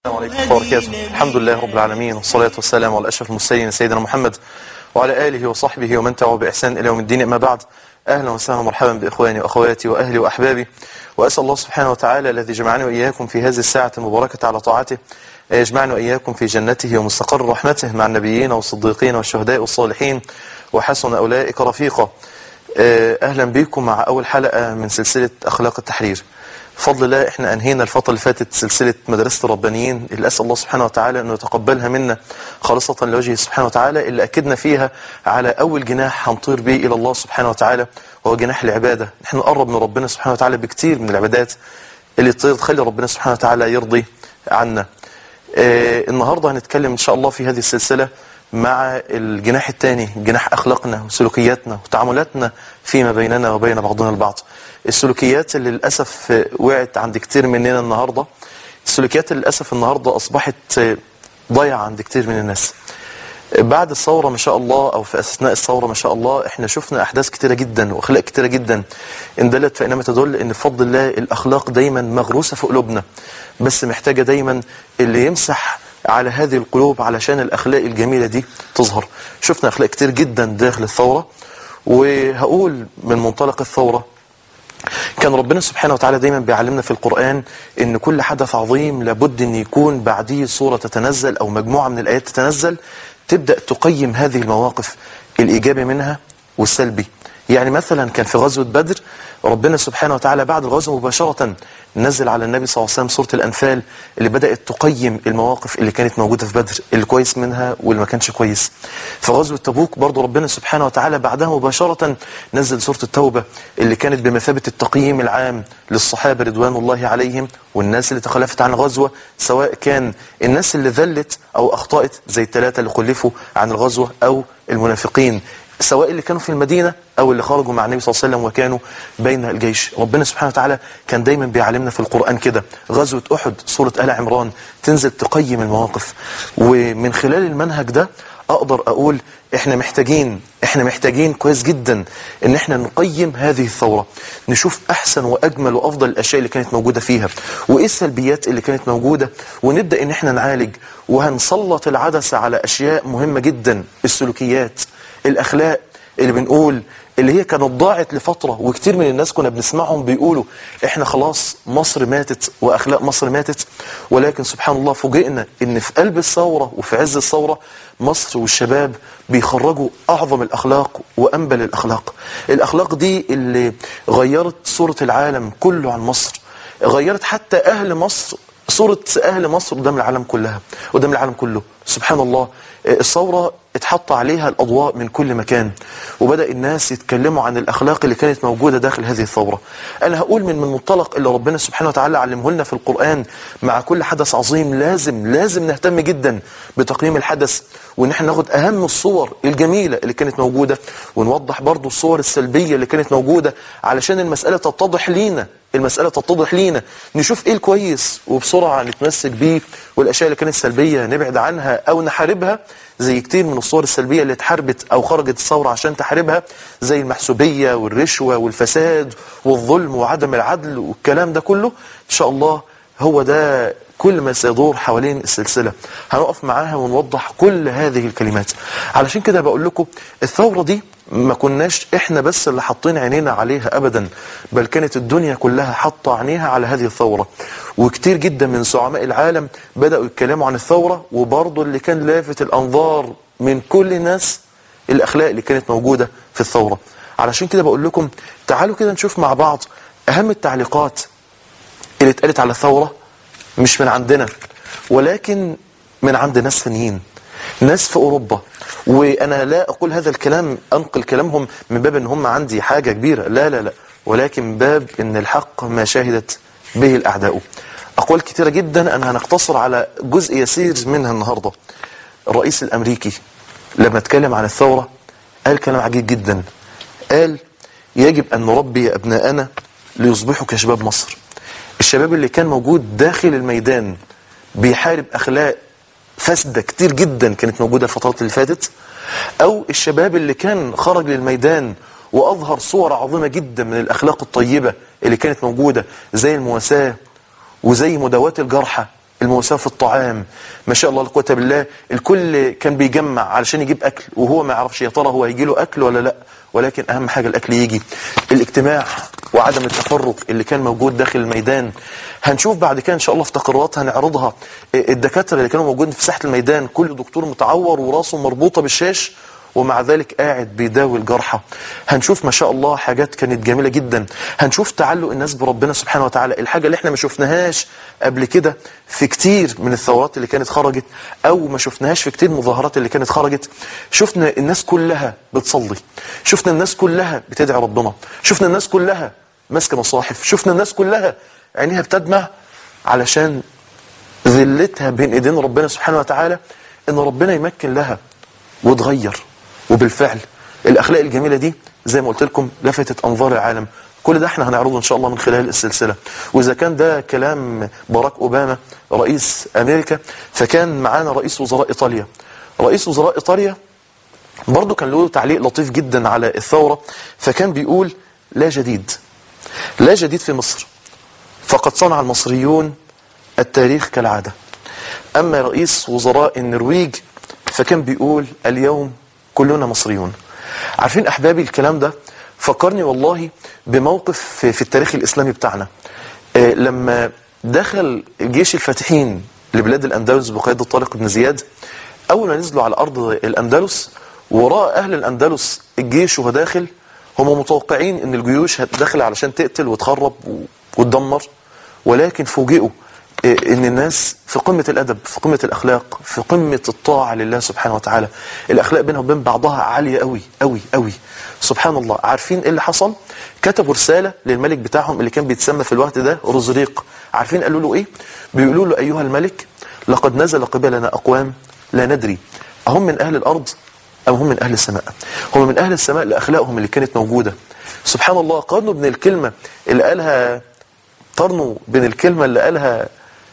السلام عليكم ورحمة الله وبركاته الحمد لله رب العالمين والصلاة والسلام على أشرف المرسلين سيدنا محمد وعلى آله وصحبه ومن تبعه بإحسان إلى يوم الدين أما بعد أهلا وسهلا ومرحبا بإخواني وأخواتي وأهلي وأحبابي وأسأل الله سبحانه وتعالى الذي جمعني وإياكم في هذه الساعة المباركة على طاعته يجمعنا وإياكم في جنته ومستقر رحمته مع النبيين والصديقين والشهداء والصالحين وحسن أولئك رفيقا أهلا بكم مع أول حلقة من سلسلة أخلاق التحرير بفضل الله احنا انهينا الفترة اللي فاتت سلسلة مدرسة الربانيين اللي اسال الله سبحانه وتعالى انه يتقبلها منا خالصة لوجهه سبحانه وتعالى اللي اكدنا فيها على اول جناح هنطير به الى الله سبحانه وتعالى وهو جناح العبادة نحن نقرب من ربنا سبحانه وتعالى بكتير من العبادات اللي تخلي ربنا سبحانه وتعالى يرضي عنا اه النهاردة هنتكلم ان شاء الله في هذه السلسلة مع الجناح الثاني جناح أخلاقنا وسلوكياتنا وتعاملاتنا فيما بيننا وبين بعضنا البعض السلوكيات اللي للأسف وقعت عند كتير مننا النهاردة السلوكيات اللي للأسف النهاردة أصبحت ضيعة عند كتير من الناس بعد الثورة ما شاء الله أو في أثناء الثورة ما شاء الله إحنا شفنا أحداث كتيرة جدا وأخلاق كتيرة جدا إن دلت فإنما تدل إن بفضل الله الأخلاق دايما مغروسة في قلوبنا بس محتاجة دايما اللي يمسح على هذه القلوب علشان الأخلاق الجميلة دي تظهر شفنا أخلاق كتير جدا داخل الثورة وهقول من منطلق الثورة كان ربنا سبحانه وتعالى دايما بيعلمنا في القرآن ان كل حدث عظيم لابد ان يكون بعديه صورة تتنزل او مجموعة من الآيات تتنزل تبدأ تقيم هذه المواقف الإيجابي منها والسلبي يعني مثلا كان في غزوة بدر ربنا سبحانه وتعالى بعد الغزو مباشرة نزل على النبي صلى الله عليه وسلم سورة الأنفال اللي بدأت تقيم المواقف اللي كانت موجودة في بدر اللي كويس منها واللي ما كانش كويس في غزوة تبوك برضو ربنا سبحانه وتعالى بعدها مباشرة نزل سورة التوبة اللي كانت بمثابة التقييم العام للصحابة رضوان الله عليهم والناس اللي تخلفت عن الغزوة سواء كان الناس اللي ذلت أو أخطأت زي الثلاثة اللي خلفوا عن الغزوة أو المنافقين سواء اللي كانوا في المدينة أو اللي خرجوا مع النبي صلى الله عليه وسلم وكانوا بين الجيش ربنا سبحانه وتعالى كان دايما بيعلمنا في القرآن كده غزوة أحد سورة آل عمران تنزل تقيم المواقف ومن خلال المنهج ده أقدر أقول إحنا محتاجين إحنا محتاجين كويس جدا إن إحنا نقيم هذه الثورة نشوف أحسن وأجمل وأفضل الأشياء اللي كانت موجودة فيها وإيه السلبيات اللي كانت موجودة ونبدأ إن إحنا نعالج وهنسلط العدسة على أشياء مهمة جدا السلوكيات الأخلاق اللي بنقول اللي هي كانت ضاعت لفترة وكتير من الناس كنا بنسمعهم بيقولوا احنا خلاص مصر ماتت واخلاق مصر ماتت ولكن سبحان الله فوجئنا ان في قلب الثورة وفي عز الثورة مصر والشباب بيخرجوا اعظم الاخلاق وانبل الاخلاق الاخلاق دي اللي غيرت صورة العالم كله عن مصر غيرت حتى اهل مصر صورة أهل مصر قدام العالم كلها قدام العالم كله سبحان الله الثورة اتحط عليها الأضواء من كل مكان وبدأ الناس يتكلموا عن الأخلاق اللي كانت موجودة داخل هذه الثورة أنا هقول من من منطلق اللي ربنا سبحانه وتعالى علمه لنا في القرآن مع كل حدث عظيم لازم لازم نهتم جدا بتقييم الحدث وإن احنا ناخد أهم الصور الجميلة اللي كانت موجودة ونوضح برضو الصور السلبية اللي كانت موجودة علشان المسألة تتضح لينا المسألة تتضح لينا نشوف ايه الكويس وبسرعة نتمسك بيه والاشياء اللي كانت سلبية نبعد عنها او نحاربها زي كتير من الصور السلبية اللي اتحاربت او خرجت الثورة عشان تحاربها زي المحسوبية والرشوة والفساد والظلم وعدم العدل والكلام ده كله ان شاء الله هو ده كل ما سيدور حوالين السلسلة هنقف معاها ونوضح كل هذه الكلمات علشان كده بقول لكم الثورة دي ما كناش احنا بس اللي حاطين عينينا عليها ابدا بل كانت الدنيا كلها حاطه عينيها على هذه الثورة وكتير جدا من زعماء العالم بدأوا يتكلموا عن الثورة وبرضه اللي كان لافت الانظار من كل الناس الاخلاق اللي كانت موجودة في الثورة علشان كده بقول لكم تعالوا كده نشوف مع بعض اهم التعليقات اللي اتقالت على الثورة مش من عندنا ولكن من عند ناس ثانيين ناس في أوروبا وأنا لا أقول هذا الكلام أنقل كلامهم من باب أن هم عندي حاجة كبيرة لا لا لا ولكن من باب أن الحق ما شاهدت به الأعداء أقوال كثيرة جدا أنا هنقتصر على جزء يسير منها النهاردة الرئيس الأمريكي لما اتكلم عن الثورة قال كلام عجيب جدا قال يجب أن نربي أبناءنا ليصبحوا كشباب مصر الشباب اللي كان موجود داخل الميدان بيحارب أخلاق فاسدة كتير جدا كانت موجودة الفترات اللي فاتت أو الشباب اللي كان خرج للميدان وأظهر صور عظيمة جدا من الأخلاق الطيبة اللي كانت موجودة زي المواساة وزي مداواة الجرحى المواساة في الطعام ما شاء الله لا قوه بالله الكل كان بيجمع علشان يجيب اكل وهو ما يعرفش يا ترى هو هيجي له اكل ولا لا ولكن اهم حاجه الاكل يجي الاجتماع وعدم التفرق اللي كان موجود داخل الميدان هنشوف بعد كده ان شاء الله في تقريرات هنعرضها الدكاتره اللي كانوا موجودين في ساحه الميدان كل دكتور متعور وراسه مربوطه بالشاش ومع ذلك قاعد بيداوي الجرحى هنشوف ما شاء الله حاجات كانت جميلة جدا هنشوف تعلق الناس بربنا سبحانه وتعالى الحاجة اللي احنا ما شفناهاش قبل كده في كتير من الثورات اللي كانت خرجت او ما شفناهاش في كتير من المظاهرات اللي كانت خرجت شفنا الناس كلها بتصلي شفنا الناس كلها بتدعي ربنا شفنا الناس كلها ماسكه مصاحف شفنا الناس كلها عينيها بتدمع علشان ذلتها بين ايدين ربنا سبحانه وتعالى ان ربنا يمكن لها وتغير وبالفعل الاخلاق الجميله دي زي ما قلت لكم لفتت انظار العالم كل ده احنا هنعرضه ان شاء الله من خلال السلسله واذا كان ده كلام باراك اوباما رئيس امريكا فكان معانا رئيس وزراء ايطاليا رئيس وزراء ايطاليا برضه كان له تعليق لطيف جدا على الثوره فكان بيقول لا جديد لا جديد في مصر فقد صنع المصريون التاريخ كالعاده اما رئيس وزراء النرويج فكان بيقول اليوم كلنا مصريون عارفين احبابي الكلام ده فكرني والله بموقف في, في التاريخ الاسلامي بتاعنا آه لما دخل جيش الفاتحين لبلاد الاندلس بقياده طارق بن زياد اول ما نزلوا على ارض الاندلس وراء اهل الاندلس الجيش وهو داخل هم متوقعين ان الجيوش هتدخل علشان تقتل وتخرب وتدمر ولكن فوجئوا ان الناس في قمة الادب في قمة الاخلاق في قمة الطاعة لله سبحانه وتعالى الاخلاق بينها وبين بعضها عالية قوي قوي قوي سبحان الله عارفين ايه اللي حصل كتبوا رسالة للملك بتاعهم اللي كان بيتسمى في الوقت ده رزريق عارفين قالوا له ايه بيقولوا له ايها الملك لقد نزل قبلنا اقوام لا ندري اهم من اهل الارض ام هم من اهل السماء هم من اهل السماء لاخلاقهم اللي كانت موجودة سبحان الله قارنوا بين الكلمة اللي قالها قارنوا بين الكلمة اللي قالها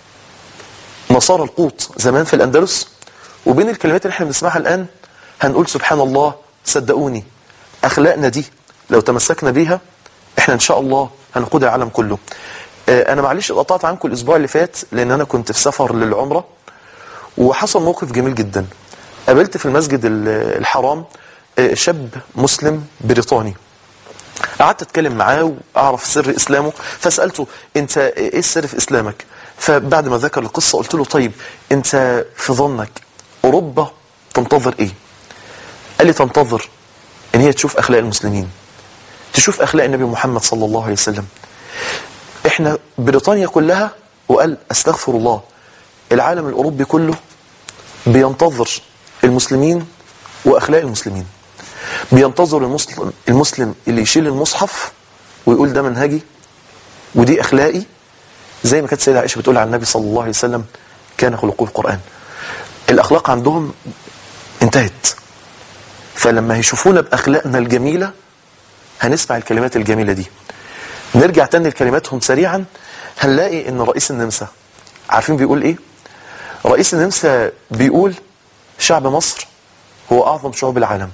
نصارى القوط زمان في الأندلس وبين الكلمات اللي احنا بنسمعها الآن هنقول سبحان الله صدقوني أخلاقنا دي لو تمسكنا بيها احنا إن شاء الله هنقود العالم كله اه أنا معلش قطعت عنكم الأسبوع اللي فات لأن أنا كنت في سفر للعمرة وحصل موقف جميل جدا قابلت في المسجد الحرام اه شاب مسلم بريطاني قعدت اتكلم معاه واعرف سر اسلامه فسالته انت ايه السر في اسلامك فبعد ما ذكر القصه قلت له طيب انت في ظنك اوروبا تنتظر ايه قال لي تنتظر ان هي تشوف اخلاق المسلمين تشوف اخلاق النبي محمد صلى الله عليه وسلم احنا بريطانيا كلها وقال استغفر الله العالم الاوروبي كله بينتظر المسلمين واخلاق المسلمين بينتظر المسلم المسلم اللي يشيل المصحف ويقول ده منهجي ودي اخلاقي زي ما كانت سيدة عائشة بتقول عن النبي صلى الله عليه وسلم كان خلقه القرآن الأخلاق عندهم انتهت فلما يشوفونا بأخلاقنا الجميلة هنسمع الكلمات الجميلة دي نرجع تاني لكلماتهم سريعا هنلاقي ان رئيس النمسا عارفين بيقول ايه رئيس النمسا بيقول شعب مصر هو اعظم شعوب العالم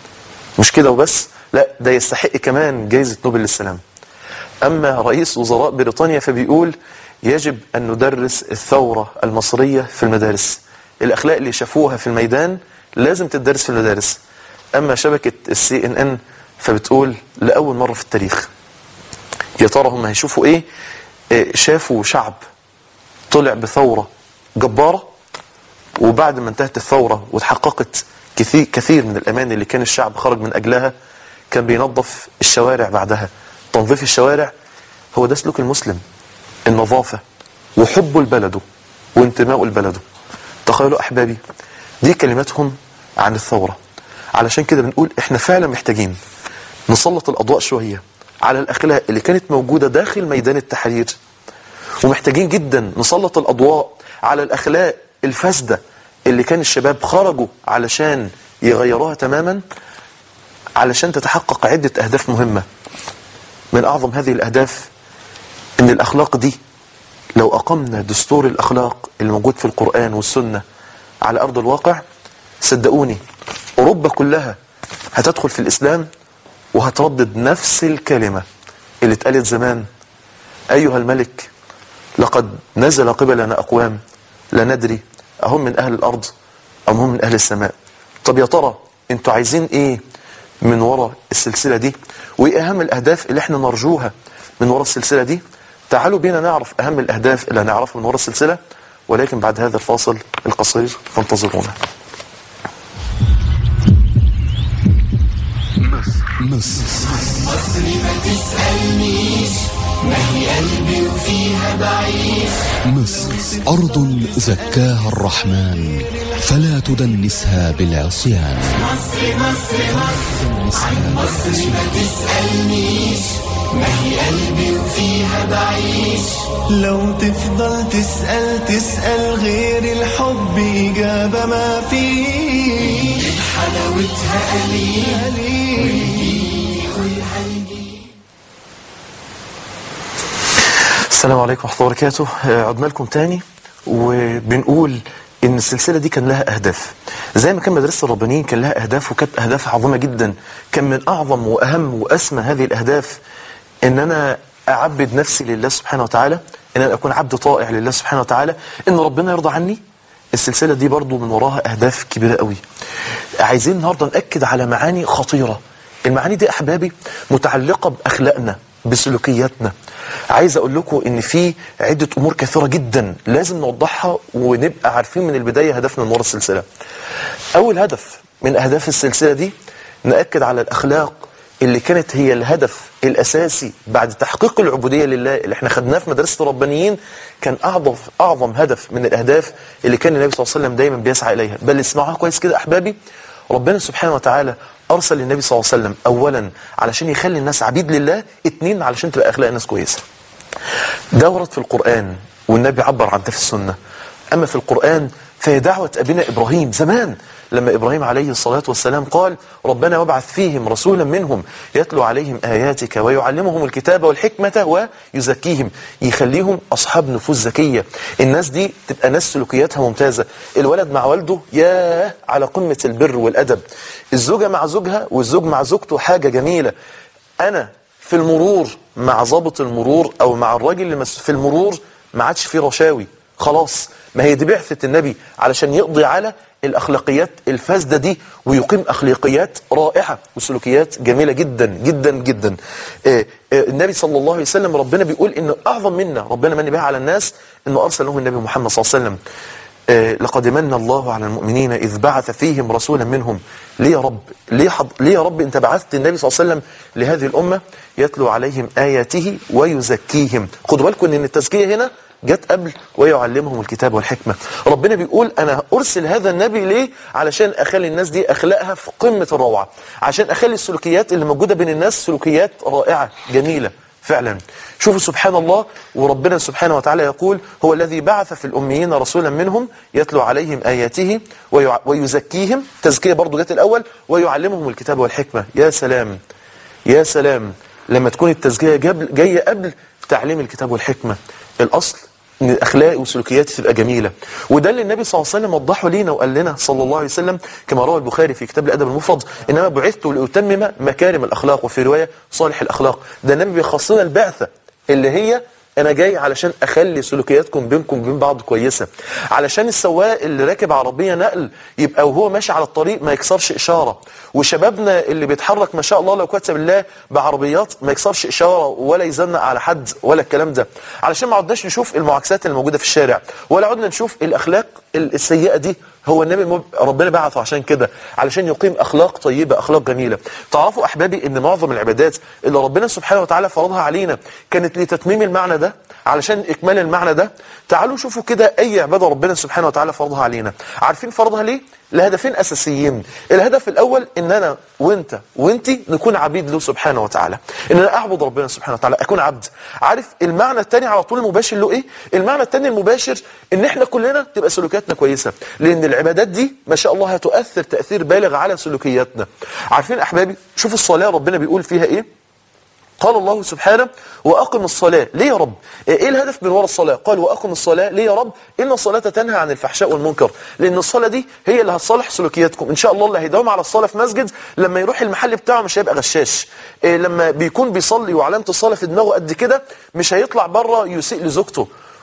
مش كده وبس لا ده يستحق كمان جائزة نوبل للسلام أما رئيس وزراء بريطانيا فبيقول يجب أن ندرس الثورة المصرية في المدارس الأخلاق اللي شافوها في الميدان لازم تدرس في المدارس أما شبكة السي ان ان فبتقول لأول مرة في التاريخ يا ترى هم هيشوفوا إيه شافوا شعب طلع بثورة جبارة وبعد ما انتهت الثورة وتحققت كثير, كثير من الأمان اللي كان الشعب خرج من أجلها كان بينظف الشوارع بعدها تنظيف الشوارع هو ده سلوك المسلم النظافة وحبه لبلده وانتمائه لبلده تخيلوا أحبابي دي كلماتهم عن الثورة علشان كده بنقول احنا فعلا محتاجين نسلط الأضواء شوية على الأخلاق اللي كانت موجودة داخل ميدان التحرير ومحتاجين جدا نسلط الأضواء على الأخلاق الفاسدة اللي كان الشباب خرجوا علشان يغيروها تماما علشان تتحقق عدة أهداف مهمة من أعظم هذه الأهداف أن الأخلاق دي لو أقمنا دستور الأخلاق اللي موجود في القرآن والسنة على أرض الواقع صدقوني أوروبا كلها هتدخل في الإسلام وهتردد نفس الكلمة اللي اتقالت زمان أيها الملك لقد نزل قبلنا أقوام لا ندري أهم من أهل الأرض أم هم من أهل السماء طب يا ترى أنتوا عايزين إيه من وراء السلسلة دي وإيه أهم الأهداف اللي احنا نرجوها من وراء السلسلة دي تعالوا بينا نعرف أهم الأهداف اللي هنعرفها من وراء السلسلة ولكن بعد هذا الفاصل القصير فانتظرونا مصر مصر ما تسألنيش ما هي قلبي وفيها بعيش مصر أرض زكاها الرحمن فلا تدنسها بالعصيان مصر مصر مصر عن مصر ما تسألنيش ما هي قلبي وفيها بعيش لو تفضل تسأل تسأل غير الحب إجابة ما فيه حلاوتها قليل السلام عليكم ورحمة الله وبركاته آه، عدنا لكم تاني وبنقول ان السلسلة دي كان لها اهداف زي ما كان مدرسة الربانيين كان لها اهداف وكانت اهداف عظيمة جدا كان من اعظم واهم واسمى هذه الاهداف ان انا اعبد نفسي لله سبحانه وتعالى ان انا اكون عبد طائع لله سبحانه وتعالى ان ربنا يرضى عني السلسلة دي برضو من وراها اهداف كبيرة قوي عايزين النهاردة نأكد على معاني خطيرة المعاني دي احبابي متعلقة باخلاقنا بسلوكياتنا عايز اقول لكم ان في عدة امور كثيرة جدا لازم نوضحها ونبقى عارفين من البداية هدفنا من ورا السلسلة اول هدف من اهداف السلسلة دي نأكد على الاخلاق اللي كانت هي الهدف الاساسي بعد تحقيق العبودية لله اللي احنا خدناه في مدرسة الربانيين كان اعظم اعظم هدف من الاهداف اللي كان النبي صلى الله عليه وسلم دايما بيسعى اليها بل اسمعوها كويس كده احبابي ربنا سبحانه وتعالى ارسل النبي صلى الله عليه وسلم اولا علشان يخلي الناس عبيد لله اتنين علشان تبقى اخلاق الناس كويسه ده ورد في القرآن والنبي عبر عن ده في السنة أما في القرآن فهي دعوة أبينا إبراهيم زمان لما إبراهيم عليه الصلاة والسلام قال ربنا وابعث فيهم رسولا منهم يتلو عليهم آياتك ويعلمهم الكتاب والحكمة ويزكيهم يخليهم أصحاب نفوس زكية الناس دي تبقى ناس سلوكياتها ممتازة الولد مع والده ياه على قمة البر والأدب الزوجة مع زوجها والزوج مع زوجته حاجة جميلة أنا في المرور مع ضابط المرور او مع الراجل اللي مس- في المرور ما عادش فيه رشاوي خلاص ما هي دي بعثة النبي علشان يقضي على الاخلاقيات الفاسده دي ويقيم اخلاقيات رائعه وسلوكيات جميله جدا جدا جدا آه، آه، النبي صلى الله عليه وسلم ربنا بيقول انه اعظم منا ربنا من بها على الناس انه ارسل لهم النبي محمد صلى الله عليه وسلم آه، لقد من الله على المؤمنين إذ بعث فيهم رسولا منهم ليه يا رب ليه, حض... ليه يا رب أنت بعثت النبي صلى الله عليه وسلم لهذه الأمة يتلو عليهم آياته ويزكيهم خدوا بالكم أن التزكية هنا جت قبل ويعلمهم الكتاب والحكمة ربنا بيقول أنا أرسل هذا النبي ليه علشان أخلي الناس دي أخلاقها في قمة الروعة عشان أخلي السلوكيات اللي موجودة بين الناس سلوكيات رائعة جميلة فعلا شوفوا سبحان الله وربنا سبحانه وتعالى يقول هو الذي بعث في الأميين رسولا منهم يتلو عليهم آياته ويع- ويزكيهم تزكية برضو جت الأول ويعلمهم الكتاب والحكمة يا سلام يا سلام لما تكون التزكية جاب- جاية قبل تعليم الكتاب والحكمة الأصل ان الاخلاق وسلوكياتي تبقى جميله وده اللي النبي صلى الله عليه وسلم وضحه لينا وقال لنا صلى الله عليه وسلم كما روى البخاري في كتاب الادب المفرد انما بعثت لاتمم مكارم الاخلاق وفي روايه صالح الاخلاق ده النبي بيخصنا البعثه اللي هي انا جاي علشان اخلي سلوكياتكم بينكم وبين بعض كويسه علشان السواق اللي راكب عربيه نقل يبقى وهو ماشي على الطريق ما يكسرش اشاره وشبابنا اللي بيتحرك ما شاء الله لو كتب الله بعربيات ما يكسرش اشاره ولا يزنق على حد ولا الكلام ده علشان ما عدناش نشوف المعاكسات اللي موجوده في الشارع ولا عدنا نشوف الاخلاق السيئه دي هو النبي المب... ربنا بعثه عشان كده علشان يقيم اخلاق طيبه اخلاق جميله تعرفوا احبابي ان معظم العبادات اللي ربنا سبحانه وتعالى فرضها علينا كانت لتتميم المعنى ده علشان اكمال المعنى ده تعالوا شوفوا كده اي عباده ربنا سبحانه وتعالى فرضها علينا عارفين فرضها ليه لهدفين اساسيين الهدف الاول ان انا وانت وانتي نكون عبيد له سبحانه وتعالى ان انا اعبد ربنا سبحانه وتعالى اكون عبد عارف المعنى الثاني على طول المباشر له ايه المعنى الثاني المباشر ان احنا كلنا تبقى سلوكياتنا كويسه لان العبادات دي ما شاء الله هتؤثر تاثير بالغ على سلوكياتنا عارفين احبابي شوفوا الصلاه ربنا بيقول فيها ايه قال الله سبحانه وأقم الصلاة ليه يا رب إيه الهدف من وراء الصلاة قال وأقم الصلاة ليه يا رب إن الصلاة تنهى عن الفحشاء والمنكر لأن الصلاة دي هي اللي هتصلح سلوكياتكم إن شاء الله اللي هيداوم على الصلاة في مسجد لما يروح المحل بتاعه مش هيبقى غشاش إيه لما بيكون بيصلي وعلامة الصلاة في دماغه قد كده مش هيطلع بره يسيء لزوجته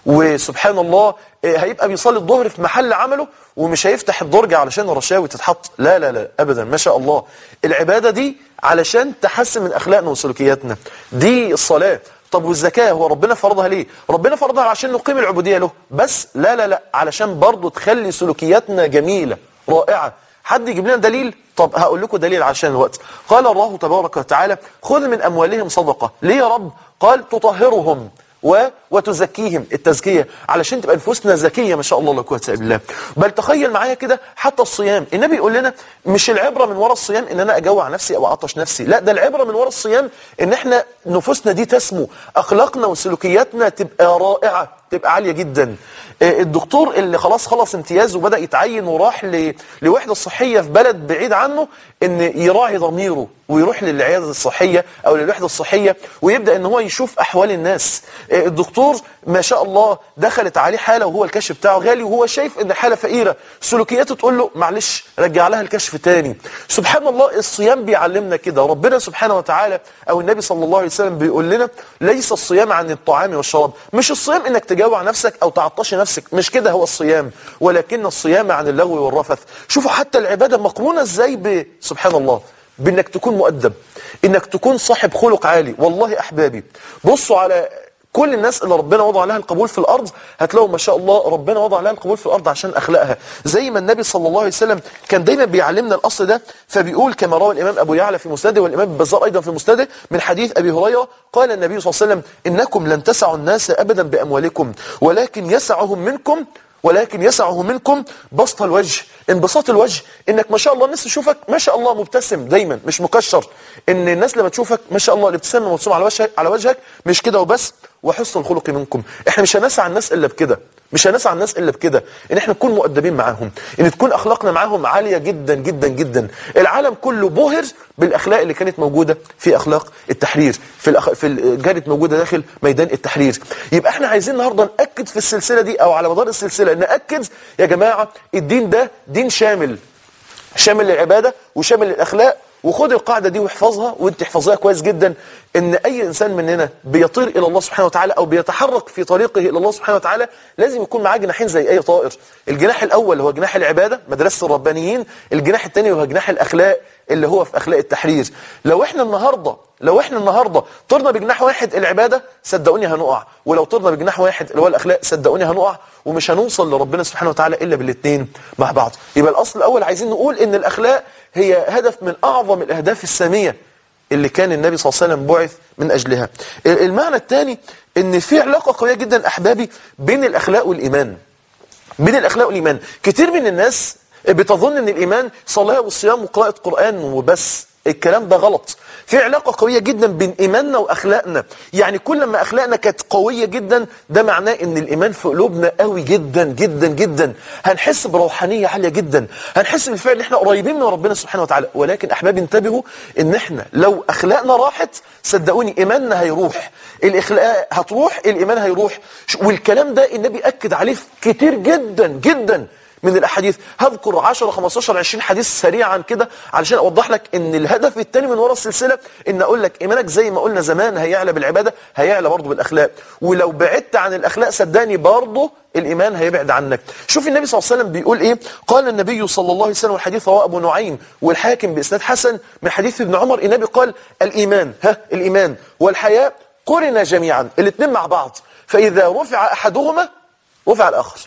وسبحان الله آه، هيبقى بيصلي الظهر في محل عمله ومش هيفتح الدرج علشان الرشاوي تتحط لا لا لا ابدا ما شاء الله العباده دي علشان تحسن من اخلاقنا وسلوكياتنا دي الصلاه طب والزكاه هو ربنا فرضها ليه ربنا فرضها عشان نقيم العبوديه له بس لا لا لا علشان برضه تخلي سلوكياتنا جميله رائعه حد يجيب لنا دليل طب هقول لكم دليل عشان الوقت قال الله تبارك وتعالى خذ من اموالهم صدقه ليه يا رب قال تطهرهم و... وتزكيهم التزكيه علشان تبقى نفوسنا زكيه ما شاء الله لا قوه الا بالله بل تخيل معايا كده حتى الصيام النبي يقول لنا مش العبره من وراء الصيام ان انا اجوع نفسي او اعطش نفسي لا ده العبره من وراء الصيام ان احنا نفوسنا دي تسمو اخلاقنا وسلوكياتنا تبقى رائعه تبقى عاليه جدا آه، الدكتور اللي خلاص خلص امتياز وبدا يتعين وراح ل... لوحده صحيه في بلد بعيد عنه ان يراعي ضميره ويروح للعياده الصحيه او للوحده الصحيه ويبدا ان هو يشوف احوال الناس آه، الدكتور ما شاء الله دخلت عليه حاله وهو الكشف بتاعه غالي وهو شايف ان الحاله فقيره سلوكياته تقول له معلش رجع لها الكشف تاني سبحان الله الصيام بيعلمنا كده ربنا سبحانه وتعالى او النبي صلى الله عليه وسلم بيقول لنا ليس الصيام عن الطعام والشراب مش الصيام انك تجوع نفسك او تعطش نفسك مش كده هو الصيام ولكن الصيام عن اللغو والرفث شوفوا حتى العباده مقرونه ازاي ب سبحان الله بانك تكون مؤدب انك تكون صاحب خلق عالي والله احبابي بصوا على كل الناس اللي ربنا وضع لها القبول في الارض هتلاقوا ما شاء الله ربنا وضع لها القبول في الارض عشان اخلاقها زي ما النبي صلى الله عليه وسلم كان دايما بيعلمنا الاصل ده فبيقول كما روى الامام ابو يعلى في مسنده والامام البزار ايضا في مسنده من حديث ابي هريره قال النبي صلى الله عليه وسلم انكم لن تسعوا الناس ابدا باموالكم ولكن يسعهم منكم ولكن يسعه منكم بسط الوجه انبساط الوجه انك ما شاء الله الناس تشوفك ما شاء الله مبتسم دايما مش مكشر ان الناس لما تشوفك ما شاء الله الابتسامه مرسومه على وجهك على وجهك مش كده وبس وحسن الخلق منكم احنا مش هنسعى الناس الا بكده مش هنسعى الناس الا بكده ان احنا نكون مؤدبين معاهم ان تكون اخلاقنا معاهم عاليه جدا جدا جدا العالم كله بهر بالاخلاق اللي كانت موجوده في اخلاق التحرير في الأخ... في ال... كانت موجوده داخل ميدان التحرير يبقى احنا عايزين النهارده ناكد في السلسله دي او على مدار السلسله ناكد يا جماعه الدين ده دين شامل شامل للعباده وشامل للاخلاق وخد القاعدة دي واحفظها وانت احفظيها كويس جدا ان اي انسان مننا بيطير الى الله سبحانه وتعالى او بيتحرك في طريقه الى الله سبحانه وتعالى لازم يكون معاه جناحين زي اي طائر الجناح الاول هو جناح العبادة مدرسة الربانيين الجناح الثاني هو جناح الاخلاق اللي هو في اخلاق التحرير لو احنا النهاردة لو احنا النهاردة طرنا بجناح واحد العبادة صدقوني هنقع ولو طرنا بجناح واحد اللي هو الاخلاق صدقوني هنقع ومش هنوصل لربنا سبحانه وتعالى الا بالاثنين مع بعض يبقى الاصل الاول عايزين نقول ان الاخلاق هي هدف من اعظم الاهداف الساميه اللي كان النبي صلى الله عليه وسلم بعث من اجلها المعنى الثاني ان في علاقه قويه جدا احبابي بين الاخلاق والايمان بين الاخلاق والايمان كتير من الناس بتظن ان الايمان صلاه والصيام وقراءه قران وبس الكلام ده غلط في علاقة قوية جدا بين إيماننا وأخلاقنا يعني كل ما أخلاقنا كانت قوية جدا ده معناه إن الإيمان في قلوبنا قوي جدا جدا جدا هنحس بروحانية عالية جدا هنحس بالفعل إن إحنا قريبين من ربنا سبحانه وتعالى ولكن أحبابي انتبهوا إن إحنا لو أخلاقنا راحت صدقوني إيماننا هيروح الإخلاق هتروح الإيمان هيروح والكلام ده النبي أكد عليه كتير جدا جدا من الاحاديث هذكر 10 15 20 حديث سريعا كده علشان اوضح لك ان الهدف الثاني من وراء السلسله ان اقول لك ايمانك زي ما قلنا زمان هيعلى بالعباده هيعلى برضه بالاخلاق ولو بعدت عن الاخلاق صدقني برضه الايمان هيبعد عنك شوف النبي صلى الله عليه وسلم بيقول ايه قال النبي صلى الله عليه وسلم والحديث رواه ابو نعيم والحاكم باسناد حسن من حديث ابن عمر النبي قال الايمان ها الايمان والحياء قرن جميعا الاثنين مع بعض فاذا رفع احدهما رفع الاخر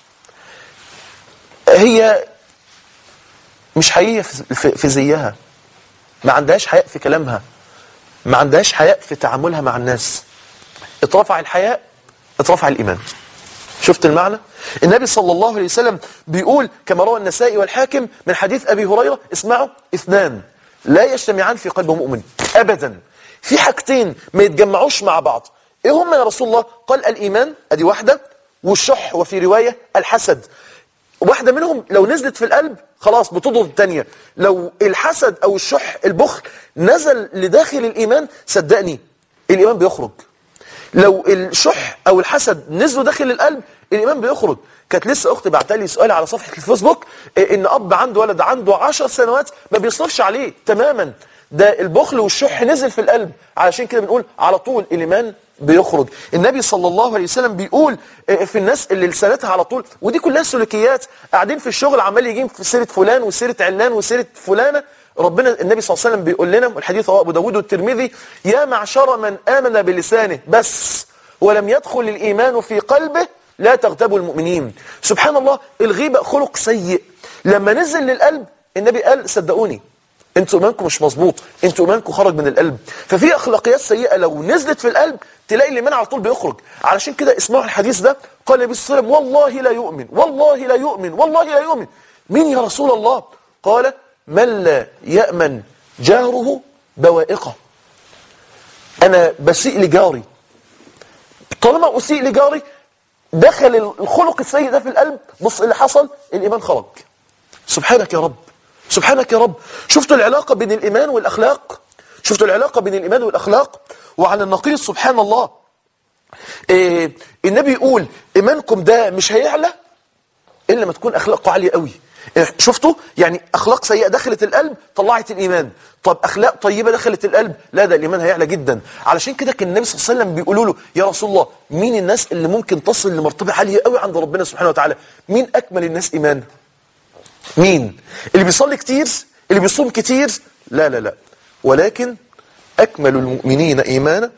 هي مش حقيقية في, في, في زيها ما عندهاش حياء في كلامها ما عندهاش حياء في تعاملها مع الناس اترفع الحياء اترفع الإيمان شفت المعنى النبي صلى الله عليه وسلم بيقول كما روى النسائي والحاكم من حديث أبي هريرة اسمعوا اثنان لا يجتمعان في قلب مؤمن أبدا في حاجتين ما يتجمعوش مع بعض ايه هم يا رسول الله قال الإيمان ادي واحدة والشح وفي رواية الحسد واحدة منهم لو نزلت في القلب خلاص بتضرب الثانيه لو الحسد او الشح البخل نزل لداخل الايمان صدقني الايمان بيخرج لو الشح او الحسد نزلوا داخل القلب الايمان بيخرج كانت لسه اختي بعتها لي سؤال على صفحه الفيسبوك إيه ان اب عنده ولد عنده 10 سنوات ما بيصرفش عليه تماما ده البخل والشح نزل في القلب علشان كده بنقول على طول الايمان بيخرج النبي صلى الله عليه وسلم بيقول آه، في الناس اللي لسانتها على طول ودي كلها سلوكيات قاعدين في الشغل عمال يجيب في سيره فلان وسيره علان وسيره فلانه ربنا النبي صلى الله عليه وسلم بيقول لنا والحديث رواه ابو داود والترمذي يا معشر من امن بلسانه بس ولم يدخل الايمان في قلبه لا تغتابوا المؤمنين سبحان الله الغيبه خلق سيء لما نزل للقلب النبي قال صدقوني انتوا ايمانكم مش مظبوط انتوا ايمانكم خرج من القلب ففي اخلاقيات سيئه لو نزلت في القلب تلاقي الايمان على طول بيخرج علشان كده اسمعوا الحديث ده قال النبي صلى الله عليه وسلم والله لا يؤمن والله لا يؤمن والله لا يؤمن مين يا رسول الله قال من لا يامن جاره بوائقه انا بسيء لجاري طالما اسيء لجاري دخل الخلق السيء ده في القلب بص اللي حصل الايمان خرج سبحانك يا رب سبحانك يا رب شفتوا العلاقة بين الإيمان والأخلاق شفتوا العلاقة بين الإيمان والأخلاق وعلى النقيض سبحان الله إيه النبي يقول إيمانكم ده مش هيعلى إلا ما تكون أخلاقه عالية قوي إيه، شفتوا يعني أخلاق سيئة دخلت القلب طلعت الإيمان طب أخلاق طيبة دخلت القلب لا ده الإيمان هيعلى جدا علشان كده كان النبي صلى الله عليه وسلم بيقولوا له يا رسول الله مين الناس اللي ممكن تصل لمرتبة عالية قوي عند ربنا سبحانه وتعالى مين أكمل الناس إيمانا مين اللي بيصلي كتير اللي بيصوم كتير لا لا لا ولكن أكمل المؤمنين إيمانا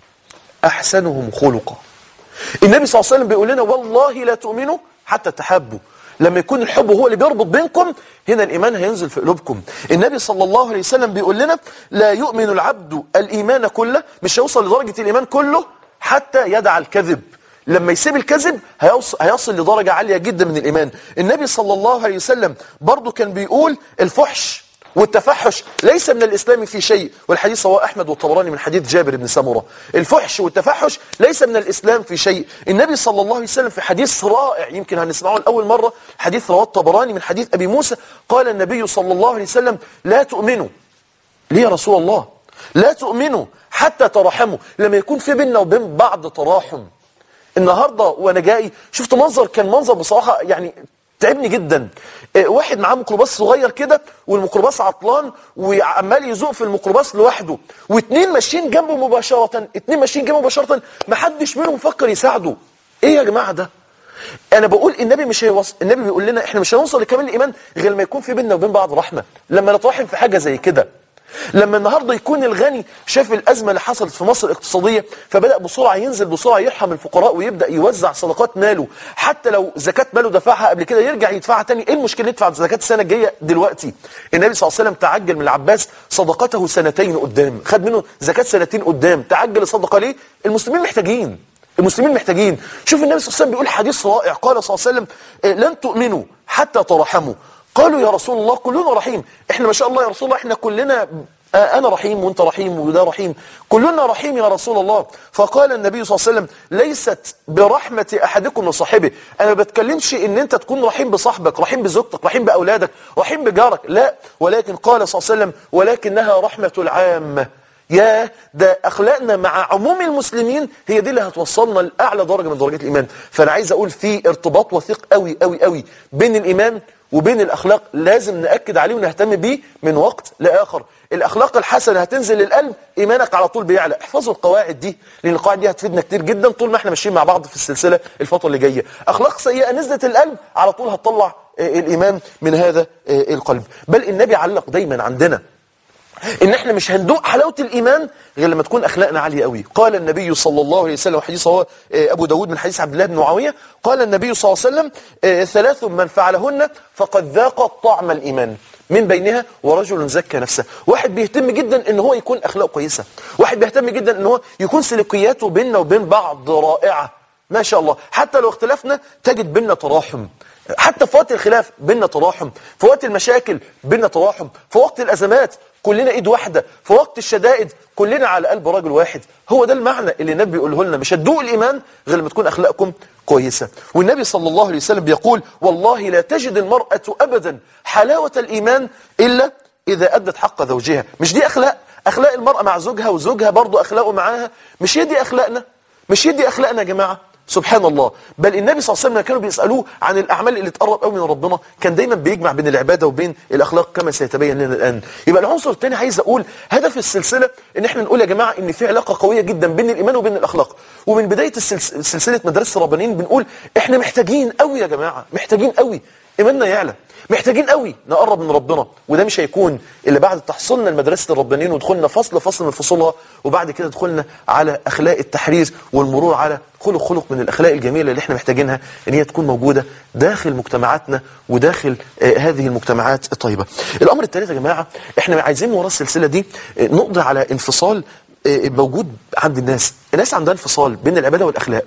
أحسنهم خلقا النبي صلى الله عليه وسلم بيقول لنا والله لا تؤمنوا حتى تحبوا لما يكون الحب هو اللي بيربط بينكم هنا الإيمان هينزل في قلوبكم النبي صلى الله عليه وسلم بيقول لنا لا يؤمن العبد الإيمان كله مش هيوصل لدرجة الإيمان كله حتى يدع الكذب لما يسيب الكذب هيوصل, هيصل لدرجة عالية جدا من الإيمان النبي صلى الله عليه وسلم برضو كان بيقول الفحش والتفحش ليس من الإسلام في شيء والحديث رواه أحمد والطبراني من حديث جابر بن سمرة الفحش والتفحش ليس من الإسلام في شيء النبي صلى الله عليه وسلم في حديث رائع يمكن هنسمعه لأول مرة حديث رواه الطبراني من حديث أبي موسى قال النبي صلى الله عليه وسلم لا تؤمنوا ليه يا رسول الله لا تؤمنوا حتى ترحموا لما يكون في بيننا وبين بعض تراحم النهارده وانا جاي شفت منظر كان منظر بصراحه يعني تعبني جدا آه، واحد معاه ميكروباص صغير كده والميكروباص عطلان وعمال يزوق في الميكروباص لوحده واثنين ماشيين جنبه مباشره اثنين ماشيين جنبه مباشره ما حدش منهم فكر يساعده ايه يا جماعه ده انا بقول النبي مش هيوصل النبي بيقول لنا احنا مش هنوصل لكمال الايمان غير لما يكون في بيننا وبين بعض رحمه لما نتراحم في حاجه زي كده لما النهارده يكون الغني شاف الازمه اللي حصلت في مصر الاقتصاديه فبدا بسرعه ينزل بسرعه يرحم الفقراء ويبدا يوزع صدقات ماله حتى لو زكاه ماله دفعها قبل كده يرجع يدفعها تاني ايه المشكله يدفع زكاه السنه الجايه دلوقتي النبي صلى الله عليه وسلم تعجل من العباس صدقته سنتين قدام خد منه زكاه سنتين قدام تعجل الصدقه ليه المسلمين محتاجين المسلمين محتاجين شوف النبي صلى الله عليه وسلم بيقول حديث رائع قال صلى الله عليه وسلم آه، لن تؤمنوا حتى ترحموا قالوا يا رسول الله كلنا رحيم احنا ما شاء الله يا رسول الله احنا كلنا آه، انا رحيم وانت رحيم وده رحيم كلنا رحيم يا رسول الله فقال النبي صلى الله عليه وسلم ليست برحمة احدكم لصاحبه انا ما بتكلمش ان انت تكون رحيم بصاحبك رحيم بزوجتك رحيم باولادك رحيم بجارك لا ولكن قال صلى الله عليه وسلم ولكنها رحمة العامة يا ده اخلاقنا مع عموم المسلمين هي دي اللي هتوصلنا لاعلى درجه من درجات الايمان فانا عايز اقول في ارتباط وثيق قوي قوي قوي بين الايمان وبين الاخلاق لازم ناكد عليه ونهتم بيه من وقت لاخر الاخلاق الحسنه هتنزل للقلب ايمانك على طول بيعلى احفظوا القواعد دي لان القواعد دي هتفيدنا كتير جدا طول ما احنا ماشيين مع بعض في السلسله الفتره اللي جايه اخلاق سيئه نزلت القلب على طول هتطلع آه، الايمان من هذا آه، القلب بل النبي علق دايما عندنا ان احنا مش هندوق حلاوه الايمان غير لما تكون اخلاقنا عاليه قوي قال النبي صلى الله عليه وسلم حديث هو آه، ابو داود من حديث عبد الله بن معاويه قال النبي صلى الله عليه وسلم آه، ثلاث من فعلهن فقد ذاق طعم الايمان من بينها ورجل زكى نفسه واحد بيهتم جدا ان هو يكون اخلاقه كويسه واحد بيهتم جدا ان هو يكون سلوكياته بيننا وبين بعض رائعه ما شاء الله حتى لو اختلفنا تجد بيننا تراحم حتى في وقت الخلاف بيننا تراحم في وقت المشاكل بيننا تراحم في وقت الأزمات كلنا ايد واحدة في وقت الشدائد كلنا على قلب رجل واحد هو ده المعنى اللي النبي بيقوله لنا مش هتدوق الإيمان غير لما تكون أخلاقكم كويسة والنبي صلى الله عليه وسلم بيقول والله لا تجد المرأة أبدا حلاوة الإيمان إلا إذا أدت حق زوجها مش دي أخلاق أخلاق المرأة مع زوجها وزوجها برضو أخلاقه معاها مش هي دي أخلاقنا مش هي دي أخلاقنا يا جماعة سبحان الله بل النبي صلى الله عليه وسلم كانوا بيسألوه عن الأعمال اللي تقرب قوي من ربنا كان دايما بيجمع بين العبادة وبين الأخلاق كما سيتبين لنا الآن يبقى العنصر الثاني عايز أقول هدف السلسلة إن احنا نقول يا جماعة إن في علاقة قوية جدا بين الإيمان وبين الأخلاق ومن بداية السلس- سلسلة مدرسة الربانيين بنقول احنا محتاجين قوي يا جماعة محتاجين قوي إيماننا يعلى محتاجين قوي نقرب من ربنا وده مش هيكون الا بعد تحصيلنا لمدرسه الربانيين ودخولنا فصل فصل من فصولها وبعد كده دخولنا على اخلاق التحرير والمرور على خلق خلق من الاخلاق الجميله اللي احنا محتاجينها ان هي تكون موجوده داخل مجتمعاتنا وداخل آه هذه المجتمعات الطيبه. الامر الثالث يا جماعه احنا عايزين ورا السلسله دي آه نقضي على انفصال آه موجود عند الناس، الناس عندها انفصال بين العباده والاخلاق.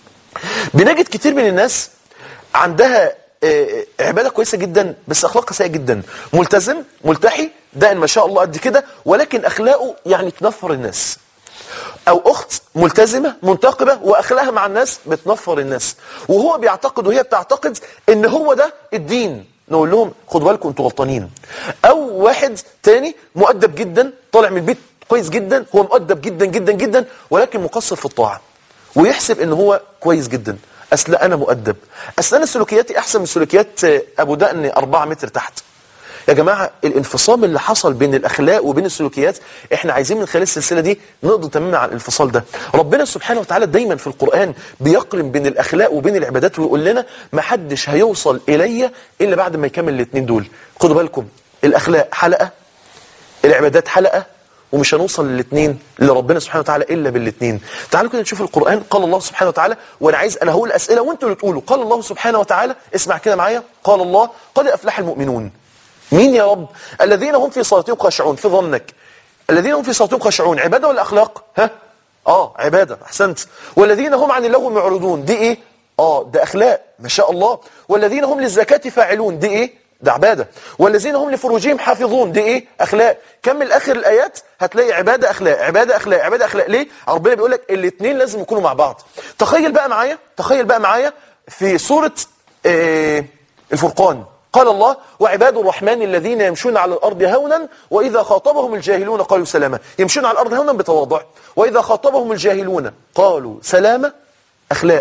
بنجد كتير من الناس عندها آه، عبادة كويسة جدا بس أخلاقها سيئة جدا ملتزم ملتحي ده ما شاء الله قد كده ولكن أخلاقه يعني تنفر الناس أو أخت ملتزمة منتقبة وأخلاقها مع الناس بتنفر الناس وهو بيعتقد وهي بتعتقد إن هو ده الدين نقول لهم خدوا بالكم انتوا غلطانين أو واحد تاني مؤدب جدا طالع من البيت كويس جدا هو مؤدب جدا جدا جدا ولكن مقصر في الطاعة ويحسب ان هو كويس جدا اصل انا مؤدب اصل انا سلوكياتي احسن من سلوكيات آه، ابو دقن 4 متر تحت يا جماعة الانفصام اللي حصل بين الأخلاق وبين السلوكيات احنا عايزين من خلال السلسلة دي نقضي تماما على الانفصال ده ربنا سبحانه وتعالى دايما في القرآن بيقرن بين الأخلاق وبين العبادات ويقول لنا ما حدش هيوصل إلي إلا بعد ما يكمل الاثنين دول خدوا بالكم الأخلاق حلقة العبادات حلقة ومش هنوصل للاثنين لربنا سبحانه وتعالى الا بالاثنين تعالوا كده نشوف القران قال الله سبحانه وتعالى وانا عايز انا هقول اسئله وانتوا اللي تقولوا قال الله سبحانه وتعالى اسمع كده معايا قال الله قد افلح المؤمنون مين يا رب الذين هم في صلاتهم خاشعون في ظنك الذين هم في صلاتهم خاشعون عباده ولا اخلاق ها اه عباده احسنت والذين هم عن اللغو معرضون دي ايه اه ده اخلاق ما شاء الله والذين هم للزكاه فاعلون دي ايه ده عبادة والذين هم لفروجهم حافظون دي ايه اخلاق كمل اخر الايات هتلاقي عبادة اخلاق عبادة اخلاق عبادة اخلاق ليه ربنا بيقول لك الاثنين لازم يكونوا مع بعض تخيل بقى معايا تخيل بقى معايا في سورة آه الفرقان قال الله وعباد الرحمن الذين يمشون على الارض هونا واذا خاطبهم الجاهلون قالوا سلاما يمشون على الارض هونا بتواضع واذا خاطبهم الجاهلون قالوا سلاما اخلاق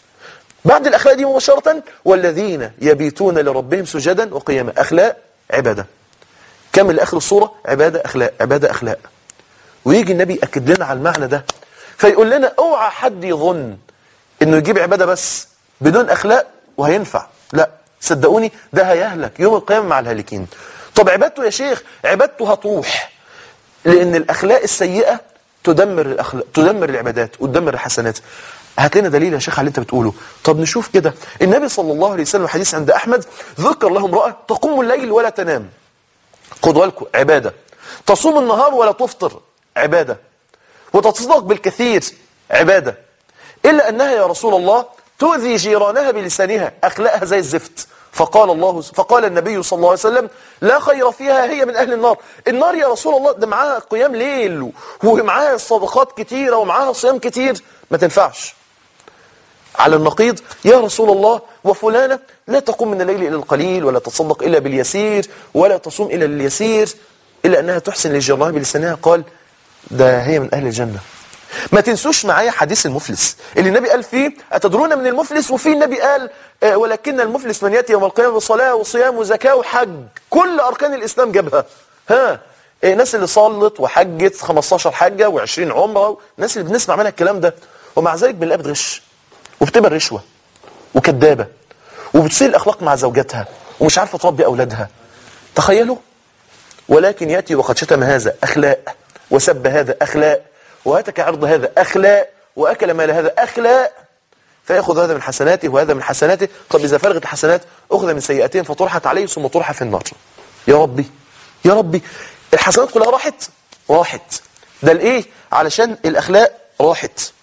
بعد الأخلاق دي مباشرة والذين يبيتون لربهم سجدا وقياما أخلاق عبادة كمل آخر الصورة عبادة أخلاق عبادة أخلاق ويجي النبي يأكد لنا على المعنى ده فيقول لنا اوعى حد يظن انه يجيب عبادة بس بدون أخلاق وهينفع لا صدقوني ده هيهلك يوم القيامة مع الهالكين طب عبادته يا شيخ عبادته هتروح لأن الأخلاق السيئة تدمر الأخلاق تدمر العبادات وتدمر الحسنات هات لنا دليل يا شيخ على اللي انت بتقوله طب نشوف كده النبي صلى الله عليه وسلم حديث عند أحمد ذكر له امرأة تقوم الليل ولا تنام خدوا بالكم عبادة تصوم النهار ولا تفطر عبادة وتتصدق بالكثير عبادة إلا أنها يا رسول الله تؤذي جيرانها بلسانها أخلاقها زي الزفت فقال الله فقال النبي صلى الله عليه وسلم لا خير فيها هي من أهل النار النار يا رسول الله ده معاها قيام ليل ومعاها صدقات كتيرة ومعاها صيام كتير ما تنفعش على النقيض يا رسول الله وفلانة لا تقوم من الليل إلى القليل ولا تصدق إلا باليسير ولا تصوم إلى اليسير إلا أنها تحسن لجيرانها بلسانها قال ده هي من أهل الجنة ما تنسوش معايا حديث المفلس اللي النبي قال فيه أتدرون من المفلس وفيه النبي قال آه ولكن المفلس من يأتي يوم القيامة بصلاة وصيام وزكاة وحج كل أركان الإسلام جابها ها إيه الناس اللي صلت وحجت 15 حجة و20 عمرة الناس اللي بنسمع منها الكلام ده ومع ذلك بالله بتغش وبتبقى رشوة وكذابة وبتسيء الأخلاق مع زوجاتها ومش عارفة تربي أولادها تخيلوا ولكن يأتي وقد شتم هذا أخلاق وسب هذا أخلاق وهتك عرض هذا أخلاق وأكل مال هذا أخلاق فيأخذ هذا من حسناته وهذا من حسناته طب إذا فرغت الحسنات أخذ من سيئاتهم فطرحت عليه ثم طرح في النار يا ربي يا ربي الحسنات كلها راحت راحت ده الإيه علشان الأخلاق راحت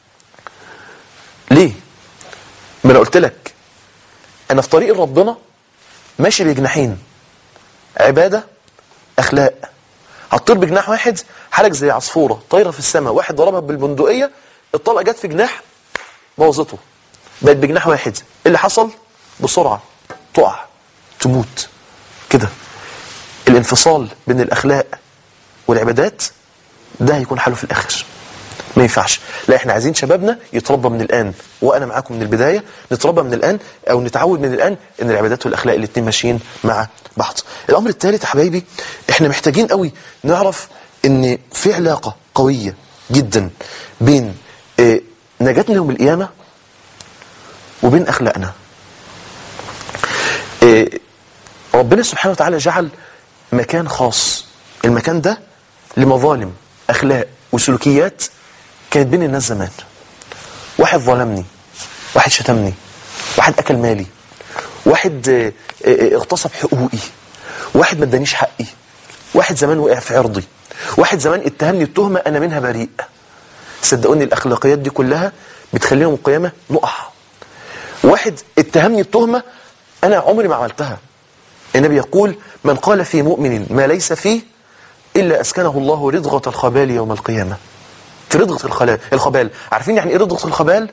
ليه ما انا قلت لك انا في طريق ربنا ماشي بجناحين عبادة اخلاق هتطير بجناح واحد حالك زي عصفورة طايرة في السماء واحد ضربها بالبندقية الطلقة جت في جناح بوظته بقت بجناح واحد إيه اللي حصل بسرعة تقع تموت كده الانفصال بين الاخلاق والعبادات ده هيكون حاله في الاخر ما ينفعش لا احنا عايزين شبابنا يتربى من الان وانا معاكم من البدايه نتربى من الان او نتعود من الان ان العبادات والاخلاق الاثنين ماشيين مع بعض الامر الثالث يا حبايبي احنا محتاجين قوي نعرف ان في علاقه قويه جدا بين اه نجاتنا يوم القيامه وبين اخلاقنا اه ربنا سبحانه وتعالى جعل مكان خاص المكان ده لمظالم اخلاق وسلوكيات كانت بين الناس زمان واحد ظلمني واحد شتمني واحد اكل مالي واحد اه اه اغتصب حقوقي واحد ما ادانيش حقي واحد زمان وقع في عرضي واحد زمان اتهمني التهمه انا منها بريء صدقوني الاخلاقيات دي كلها بتخلينا يوم القيامه نقع واحد اتهمني التهمه انا عمري ما عملتها النبي يقول من قال في مؤمن ما ليس فيه إلا أسكنه الله رضغة الخبال يوم القيامة في رضغة الخلا- الخبال عارفين يعني إيه رضغة الخبال؟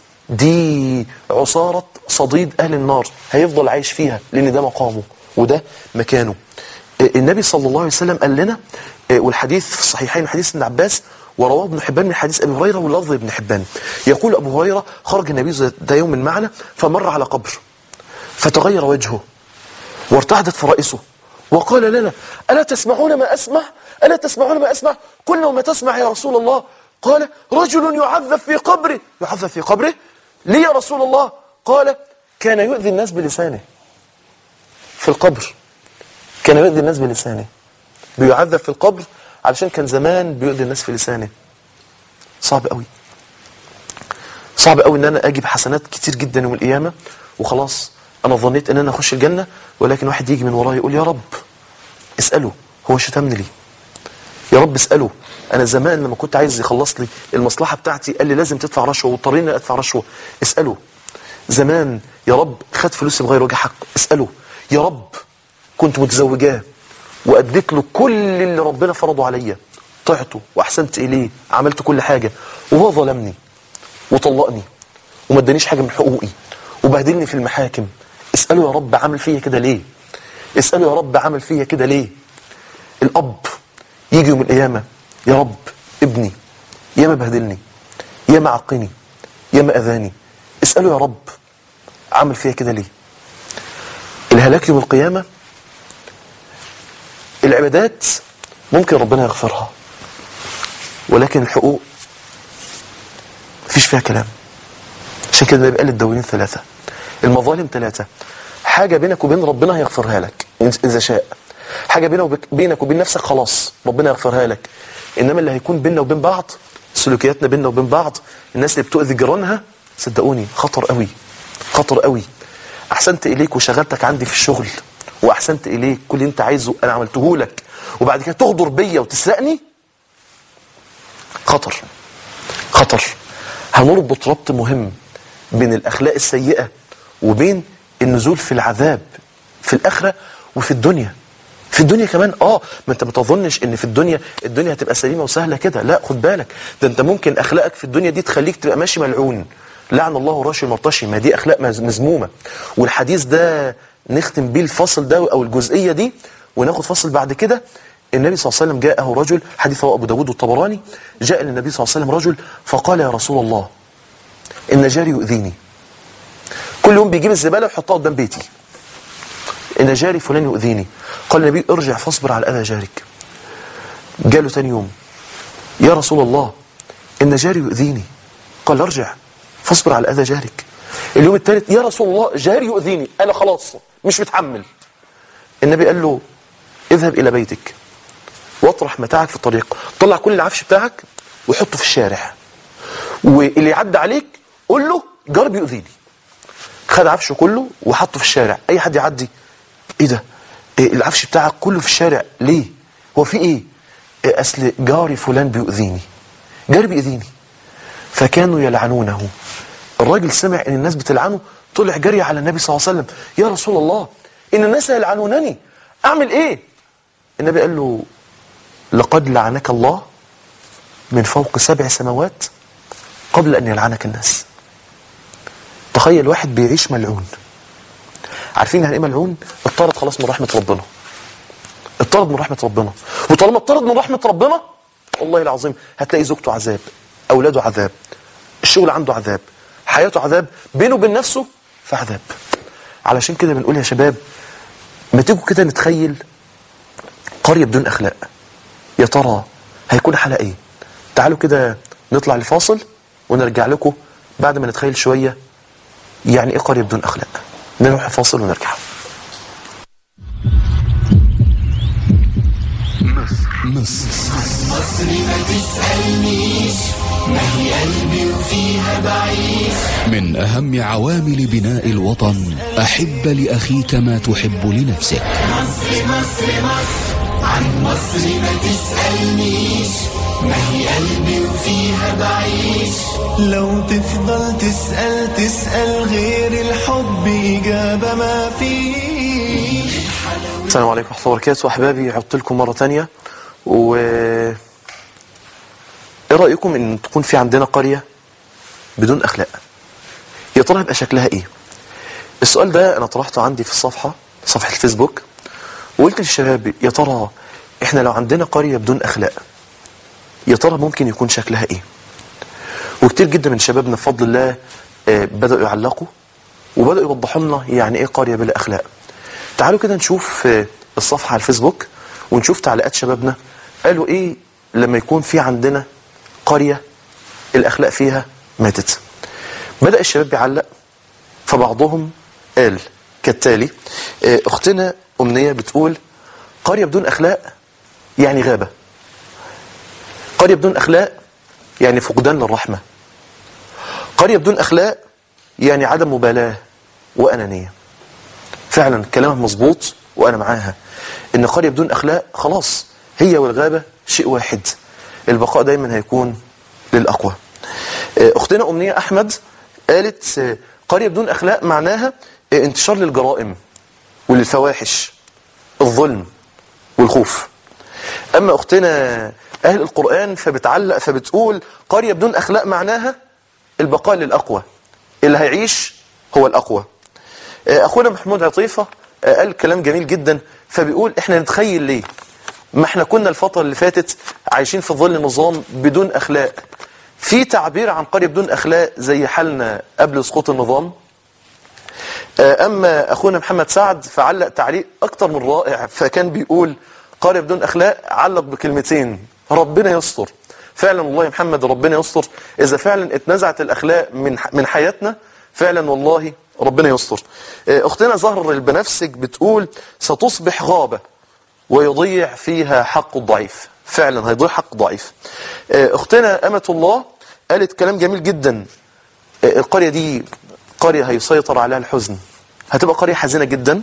دي عصارة صديد أهل النار هيفضل عايش فيها لأن ده مقامه وده مكانه النبي صلى الله عليه وسلم قال لنا والحديث في الصحيحين حديث ابن عباس ورواه ابن حبان من حديث ابي هريره واللفظ ابن حبان يقول ابو هريره خرج النبي ذات يوم معنا فمر على قبر فتغير وجهه وارتعدت فرائسه وقال لنا ألا تسمعون ما أسمع ألا تسمعون ما أسمع قلنا وما تسمع يا رسول الله قال رجل يعذب في قبره يعذب في قبره ليه يا رسول الله قال كان يؤذي الناس بلسانه في القبر كان يؤذي الناس بلسانه بيعذب في القبر علشان كان زمان بيؤذي الناس في لسانه صعب قوي صعب قوي ان انا اجيب حسنات كتير جدا يوم القيامه وخلاص انا ظنيت ان انا اخش الجنه ولكن واحد يجي من ورايا يقول يا رب اساله هو شتمني ليه يا رب اساله انا زمان لما كنت عايز يخلص لي المصلحه بتاعتي قال لي لازم تدفع رشوه واضطريني ادفع رشوه اساله زمان يا رب خد فلوسي بغير وجه حق اساله يا رب كنت متزوجاه واديت له كل اللي ربنا فرضه عليا طعته واحسنت اليه عملت كل حاجه وهو ظلمني وطلقني وما ادانيش حاجه من حقوقي وبهدلني في المحاكم اساله يا رب عمل فيا كده ليه اساله يا رب عمل فيا كده ليه الاب يجي يوم القيامه يا رب ابني ياما بهدلني ياما عقني ياما اذاني اساله يا رب عمل فيا كده ليه الهلاك يوم القيامه العبادات ممكن ربنا يغفرها ولكن الحقوق مفيش فيها كلام عشان كده النبي قال الدواوين ثلاثة المظالم ثلاثة حاجة بينك وبين ربنا هيغفرها لك إذا شاء حاجة بينك وبك- بينك وبين نفسك خلاص ربنا يغفرها لك إنما اللي هيكون بيننا وبين بعض سلوكياتنا بيننا وبين بعض الناس اللي بتؤذي جيرانها صدقوني خطر قوي خطر قوي أحسنت إليك وشغلتك عندي في الشغل وأحسنت إليك كل اللي أنت عايزه أنا عملته لك وبعد كده تغدر بيا وتسرقني خطر خطر هنربط ربط مهم بين الأخلاق السيئة وبين النزول في العذاب في الآخرة وفي الدنيا في الدنيا كمان اه ما انت ما تظنش ان في الدنيا الدنيا هتبقى سليمه وسهله كده لا خد بالك ده انت ممكن اخلاقك في الدنيا دي تخليك تبقى ماشي ملعون لعن الله راشي المرتشي ما دي اخلاق مز- مذمومه والحديث ده نختم بيه الفصل ده او الجزئيه دي وناخد فصل بعد كده النبي صلى الله عليه وسلم جاءه رجل حديث رواه ابو داود والطبراني جاء للنبي صلى الله عليه وسلم رجل فقال يا رسول الله ان جاري يؤذيني كل يوم بيجيب الزباله ويحطها قدام بيتي ان جاري فلان يؤذيني قال النبي ارجع فاصبر على اذى جارك جاله تاني يوم يا رسول الله ان جاري يؤذيني قال ارجع فاصبر على اذى جارك اليوم الثالث يا رسول الله جاري يؤذيني انا خلاص مش متحمل النبي قال له اذهب الى بيتك واطرح متاعك في الطريق طلع كل العفش بتاعك وحطه في الشارع واللي يعدي عليك قول له جار بيؤذيني خد عفشه كله وحطه في الشارع اي حد يعدي ايه ده إيه العفش بتاعك كله في الشارع ليه هو في ايه, إيه اصل جاري فلان بيؤذيني جاري بيؤذيني فكانوا يلعنونه الراجل سمع ان الناس بتلعنه طلع جري على النبي صلى الله عليه وسلم يا رسول الله ان الناس يلعنونني اعمل ايه النبي قال له لقد لعنك الله من فوق سبع سماوات قبل ان يلعنك الناس تخيل واحد بيعيش ملعون عارفين يعني ايه ملعون اطرد خلاص من رحمه ربنا اطرد من رحمه ربنا وطالما اطرد من رحمه ربنا والله العظيم هتلاقي زوجته عذاب اولاده عذاب الشغل عنده عذاب حياته عذاب بينه وبين نفسه في عذاب علشان كده بنقول يا شباب ما تيجوا كده نتخيل قرية بدون أخلاق يا ترى هيكون حالها إيه تعالوا كده نطلع لفاصل ونرجع لكم بعد ما نتخيل شوية يعني إيه قرية بدون أخلاق نروح فاصل ونرجع مصر مصر ما تسألنيش ما هي قلبي وفيها بعيش من أهم عوامل بناء الوطن أحب لأخيك ما تحب لنفسك مصر مصر مصر عن مصر ما تسألنيش ما هي قلبي وفيها بعيش لو تفضل تسأل تسأل غير الحب إجابة ما فيش السلام عليكم ورحمة الله وبركاته أحبابي عدت لكم مرة تانية و إيه رأيكم إن تكون في عندنا قرية بدون أخلاق يا ترى هيبقى شكلها إيه السؤال ده أنا طرحته عندي في الصفحة صفحة الفيسبوك وقلت للشباب يا ترى إحنا لو عندنا قرية بدون أخلاق يا ترى ممكن يكون شكلها إيه وكتير جدا من شبابنا بفضل الله آه، بدأوا يعلقوا وبدأوا يوضحوا لنا يعني إيه قرية بلا أخلاق تعالوا كده نشوف آه، الصفحة على الفيسبوك ونشوف تعليقات شبابنا قالوا ايه لما يكون في عندنا قرية الأخلاق فيها ماتت بدأ الشباب يعلق فبعضهم قال كالتالي آه، أختنا أمنية بتقول قرية بدون أخلاق يعني غابة قرية بدون أخلاق يعني فقدان للرحمة قرية بدون أخلاق يعني عدم مبالاة وأنانية فعلا كلامها مظبوط وانا معاها ان قريه بدون اخلاق خلاص هي والغابه شيء واحد البقاء دايما هيكون للاقوى آه، اختنا امنيه احمد قالت آه، قريه بدون اخلاق معناها آه، انتشار للجرائم وللفواحش الظلم والخوف اما اختنا اهل القران فبتعلق فبتقول قريه بدون اخلاق معناها البقاء للاقوى اللي هيعيش هو الاقوى آه، اخونا محمود عطيفه آه، قال كلام جميل جدا فبيقول احنا نتخيل ليه ما احنا كنا الفتره اللي فاتت عايشين في ظل نظام بدون اخلاق في تعبير عن قريه بدون اخلاق زي حالنا قبل سقوط النظام آه، اما اخونا محمد سعد فعلق تعليق اكتر من رائع فكان بيقول قريه بدون اخلاق علق بكلمتين ربنا يستر فعلا والله يا محمد ربنا يستر اذا فعلا اتنزعت الاخلاق من من حياتنا فعلا والله ربنا يستر آه، اختنا زهر البنفسج بتقول ستصبح غابه ويضيع فيها حق الضعيف فعلا هيضيع حق الضعيف آه، اختنا امه الله قالت كلام جميل جدا آه، القريه دي قريه هيسيطر عليها الحزن هتبقى قريه حزينه جدا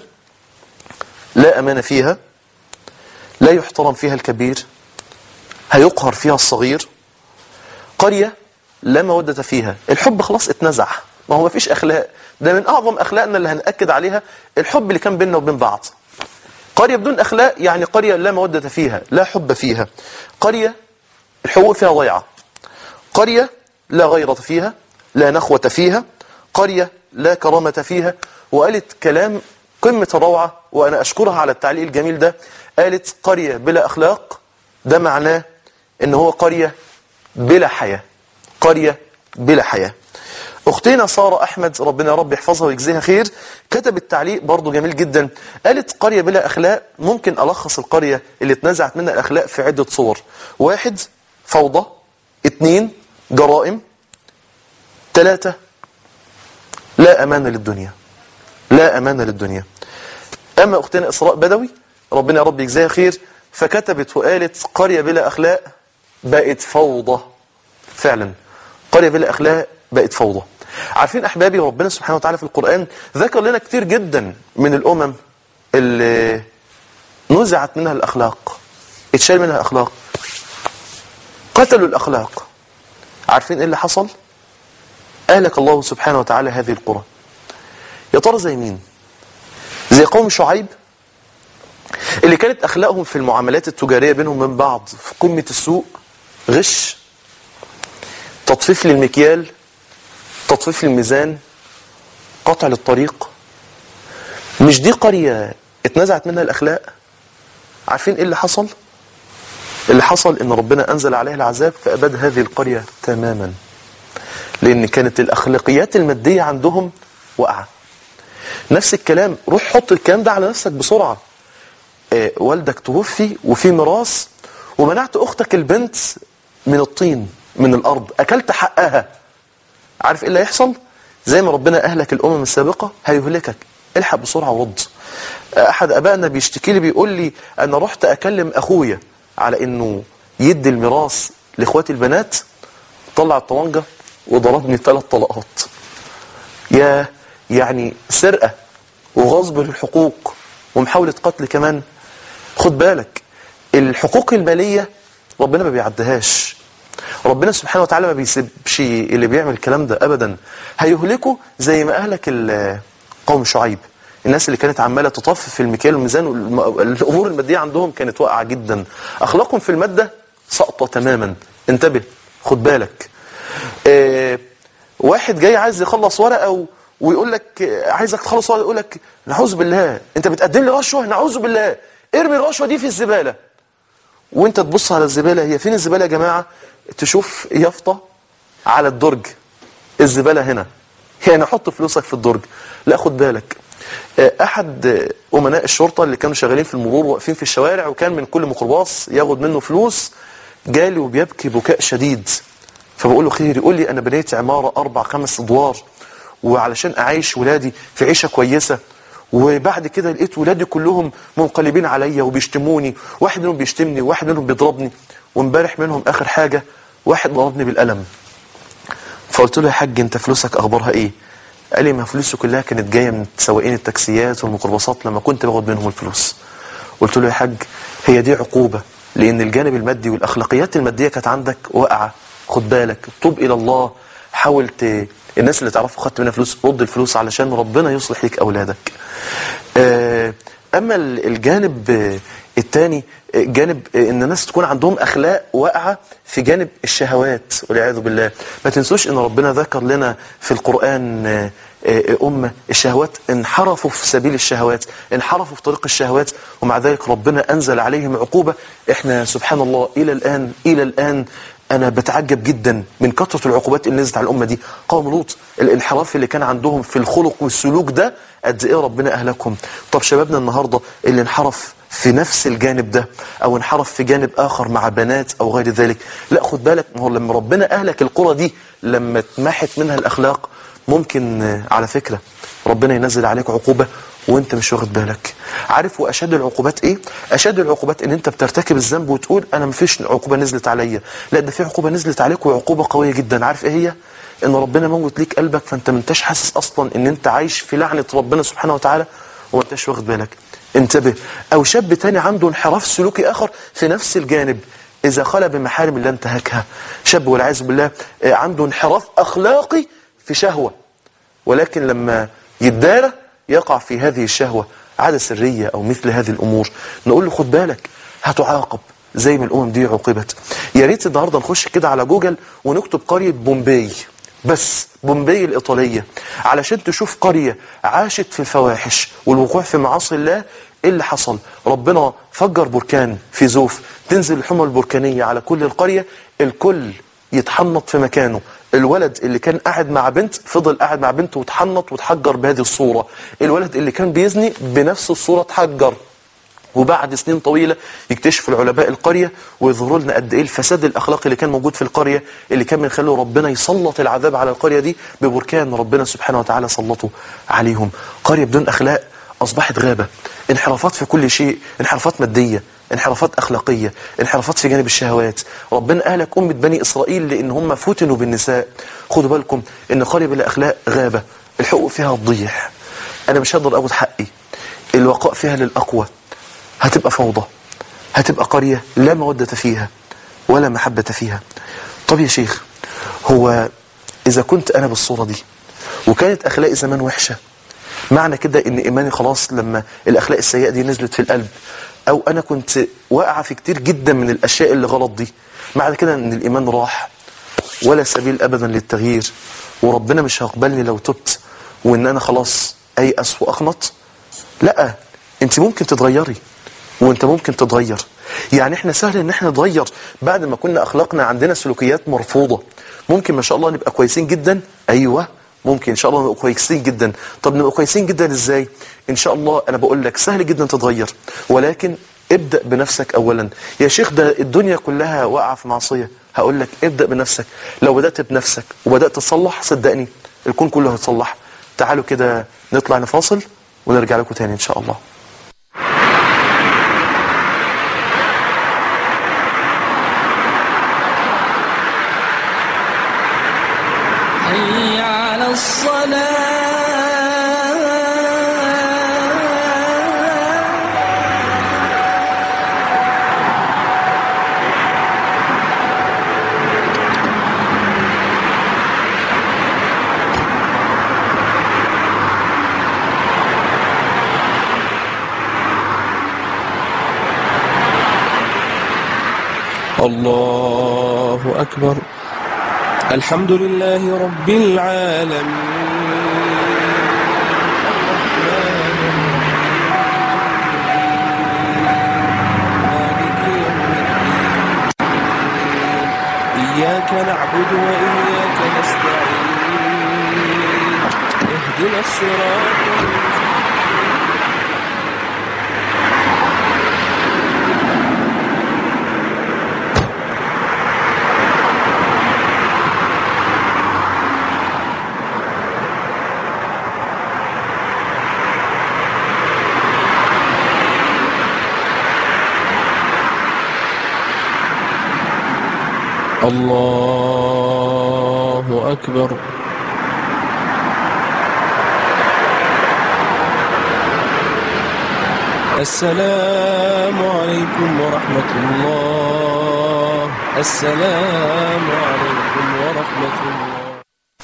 لا امان فيها لا يحترم فيها الكبير هيقهر فيها الصغير قريه لا موده فيها الحب خلاص اتنزع ما هو مفيش اخلاق ده من اعظم اخلاقنا اللي هنأكد عليها الحب اللي كان بيننا وبين بعض قريه بدون اخلاق يعني قريه لا موده فيها لا حب فيها قريه الحقوق فيها ضيعه قريه لا غيرة فيها لا نخوة فيها قرية لا كرامة فيها وقالت كلام قمة الروعة وأنا أشكرها على التعليق الجميل ده قالت قرية بلا أخلاق ده معناه إن هو قرية بلا حياة قرية بلا حياة أختنا سارة أحمد ربنا يا رب يحفظها ويجزيها خير كتبت تعليق برضو جميل جدا قالت قرية بلا أخلاق ممكن ألخص القرية اللي اتنزعت منها الأخلاق في عدة صور واحد فوضى اتنين جرائم ثلاثة لا أمان للدنيا لا أمان للدنيا أما أختنا إسراء بدوي ربنا يا رب يجزاها خير فكتبت وقالت قرية بلا أخلاق بقت فوضى فعلا قرية بلا أخلاق بقت فوضى عارفين أحبابي ربنا سبحانه وتعالى في القرآن ذكر لنا كتير جدا من الأمم اللي نزعت منها الأخلاق اتشال منها الأخلاق قتلوا الأخلاق عارفين ايه اللي حصل اهلك الله سبحانه وتعالى هذه القرى يا ترى زي مين زي قوم شعيب اللي كانت اخلاقهم في المعاملات التجاريه بينهم من بعض في قمه السوء غش تطفيف للمكيال تطفيف للميزان قطع للطريق مش دي قريه اتنزعت منها الاخلاق عارفين ايه اللي حصل اللي حصل ان ربنا انزل عليها العذاب فاباد هذه القريه تماما لان كانت الاخلاقيات الماديه عندهم واقعه نفس الكلام روح حط الكلام ده على نفسك بسرعه آه، والدك توفي وفي ميراث ومنعت اختك البنت من الطين من الارض اكلت حقها عارف ايه اللي هيحصل زي ما ربنا اهلك الامم السابقه هيهلكك الحق بسرعه ورد احد ابائنا بيشتكي لي بيقول لي انا رحت اكلم اخويا على انه يدي الميراث لاخواتي البنات طلع الطوانجه وضربني ثلاث طلقات يا يعني سرقه وغصب للحقوق ومحاوله قتل كمان خد بالك الحقوق الماليه ربنا ما بيعدهاش ربنا سبحانه وتعالى ما بيسيبش اللي بيعمل الكلام ده ابدا هيهلكه زي ما اهلك ال- قوم شعيب الناس اللي كانت عماله تطف في المكيال والميزان والم- الامور الماديه عندهم كانت واقعه جدا اخلاقهم في الماده ساقطه تماما انتبه خد بالك آه واحد جاي عايز يخلص ورقه و... ويقول لك آه، عايزك تخلص ورقه يقول لك نعوذ بالله انت بتقدم لي رشوه نعوذ بالله ارمي الرشوه دي في الزباله وانت تبص على الزبالة هي فين الزبالة يا جماعة تشوف يافطة على الدرج الزبالة هنا يعني حط فلوسك في الدرج لا خد بالك آه، احد آه، امناء الشرطة اللي كانوا شغالين في المرور واقفين في الشوارع وكان من كل ميكروباص ياخد منه فلوس جالي وبيبكي بكاء شديد فبقول له خير يقول لي انا بنيت عمارة اربع خمس ادوار وعلشان اعيش ولادي في عيشة كويسة وبعد كده لقيت ولادي كلهم منقلبين عليا وبيشتموني واحد منهم بيشتمني وواحد منهم بيضربني وامبارح منهم اخر حاجة واحد ضربني بالقلم فقلت له يا حاج انت فلوسك اخبارها ايه قال لي ما فلوسه كلها كانت جايه من سواقين التاكسيات والميكروباصات لما كنت باخد منهم الفلوس قلت له يا حاج هي دي عقوبه لان الجانب المادي والاخلاقيات الماديه كانت عندك واقعه خد بالك توب الى الله حاول ت... الناس اللي تعرفوا خدت منها فلوس رد الفلوس علشان ربنا يصلح لك اولادك آه، اما ال- الجانب آه، الثاني جانب آه، ان الناس تكون عندهم اخلاق واقعه في جانب الشهوات والعياذ بالله ما تنسوش ان ربنا ذكر لنا في القران آه، آه، امه الشهوات انحرفوا في سبيل الشهوات انحرفوا في طريق الشهوات ومع ذلك ربنا انزل عليهم عقوبه احنا سبحان الله الى الان الى الان انا بتعجب جدا من كثره العقوبات اللي نزلت على الامه دي قوم لوط الانحراف اللي كان عندهم في الخلق والسلوك ده قد ايه ربنا اهلكهم طب شبابنا النهارده اللي انحرف في نفس الجانب ده او انحرف في جانب اخر مع بنات او غير ذلك لا خد بالك ما هو لما ربنا اهلك القرى دي لما اتمحت منها الاخلاق ممكن آه، على فكره ربنا ينزل عليك عقوبه وانت مش واخد بالك عارف واشد العقوبات ايه اشد العقوبات ان انت بترتكب الذنب وتقول انا مفيش عقوبه نزلت عليا لا ده في عقوبه نزلت عليك وعقوبه قويه جدا عارف ايه هي ان ربنا موت ليك قلبك فانت ما انتش حاسس اصلا ان انت عايش في لعنه ربنا سبحانه وتعالى وما انتش واخد بالك انتبه او شاب تاني عنده انحراف سلوكي اخر في نفس الجانب اذا خلى بمحارم الله انتهكها شاب والعياذ بالله آه، عنده انحراف اخلاقي في شهوه ولكن لما يتدارى يقع في هذه الشهوة عادة سرية أو مثل هذه الأمور نقول له خد بالك هتعاقب زي ما الأمم دي عوقبت يا ريت النهارده نخش كده على جوجل ونكتب قرية بومباي بس بومباي الإيطالية علشان تشوف قرية عاشت في الفواحش والوقوع في معاصي الله ايه اللي حصل ربنا فجر بركان في زوف تنزل الحمى البركانية على كل القرية الكل يتحنط في مكانه الولد اللي كان قاعد مع بنت فضل قاعد مع بنت وتحنط وتحجر بهذه الصورة الولد اللي كان بيزني بنفس الصورة تحجر وبعد سنين طويلة يكتشف العلماء القرية ويظهروا لنا قد ايه الفساد الاخلاقي اللي كان موجود في القرية اللي كان من خلاله ربنا يسلط العذاب على القرية دي ببركان ربنا سبحانه وتعالى سلطه عليهم قرية بدون اخلاق اصبحت غابة انحرافات في كل شيء انحرافات مادية انحرافات اخلاقية انحرافات في جانب الشهوات ربنا اهلك امة بني اسرائيل لان هم فتنوا بالنساء خدوا بالكم ان قرية بلا اخلاق غابة الحقوق فيها تضيع انا مش هقدر اخد حقي الوقاء فيها للاقوى هتبقى فوضى هتبقى قرية لا مودة فيها ولا محبة فيها طب يا شيخ هو إذا كنت أنا بالصورة دي وكانت أخلاقي زمان وحشة معنى كده إن إيماني خلاص لما الأخلاق السيئة دي نزلت في القلب أو أنا كنت واقعة في كتير جدا من الأشياء اللي غلط دي معنى كده إن الإيمان راح ولا سبيل أبدا للتغيير وربنا مش هيقبلني لو تبت وإن أنا خلاص أيأس وأقنط لا انت ممكن تتغيري وانت ممكن تتغير يعني احنا سهل ان احنا نتغير بعد ما كنا اخلاقنا عندنا سلوكيات مرفوضة ممكن ما شاء الله نبقى كويسين جدا ايوه ممكن ان شاء الله نبقى كويسين جدا طب نبقى كويسين جدا ازاي ان شاء الله انا بقول لك سهل جدا تتغير ولكن ابدأ بنفسك اولا يا شيخ ده الدنيا كلها واقعة في معصية هقول لك ابدأ بنفسك لو بدأت بنفسك وبدأت تصلح صدقني الكون كله هيتصلح تعالوا كده نطلع نفاصل ونرجع لكم تاني ان شاء الله حي على الصلاة الله أكبر الحمد لله رب العالمين مالك يوم الدين إياك نعبد وإياك نستعين اهدنا الصراط المستقيم الله أكبر السلام عليكم ورحمة الله السلام عليكم ورحمة الله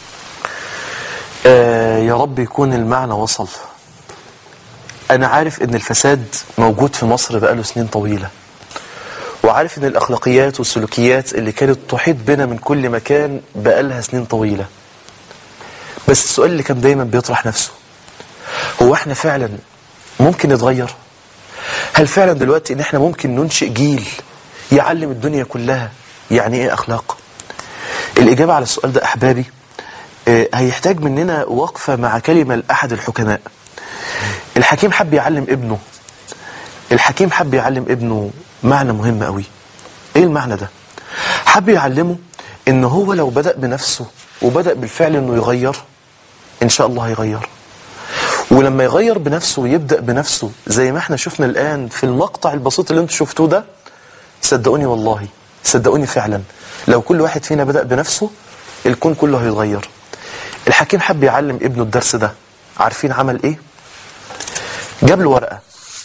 آه يا رب يكون المعنى وصل أنا عارف إن الفساد موجود في مصر بقاله سنين طويلة وعارف إن الأخلاقيات والسلوكيات اللي كانت تحيط بنا من كل مكان بقالها سنين طويلة بس السؤال اللي كان دايما بيطرح نفسه هو احنا فعلا ممكن نتغير هل فعلا دلوقتي ان احنا ممكن ننشئ جيل يعلم الدنيا كلها يعني ايه اخلاق الاجابة على السؤال ده احبابي آه، هيحتاج مننا وقفة مع كلمة لأحد الحكماء الحكيم حب يعلم ابنه الحكيم حب يعلم ابنه معنى مهم قوي ايه المعنى ده حب يعلمه ان هو لو بدأ بنفسه وبدأ بالفعل انه يغير ان شاء الله هيغير ولما يغير بنفسه ويبدأ بنفسه زي ما احنا شفنا الآن في المقطع البسيط اللي انتوا شفتوه ده صدقوني والله صدقوني فعلا لو كل واحد فينا بدأ بنفسه الكون كله هيتغير الحكيم حب يعلم ابنه الدرس ده عارفين عمل ايه جاب له ورقة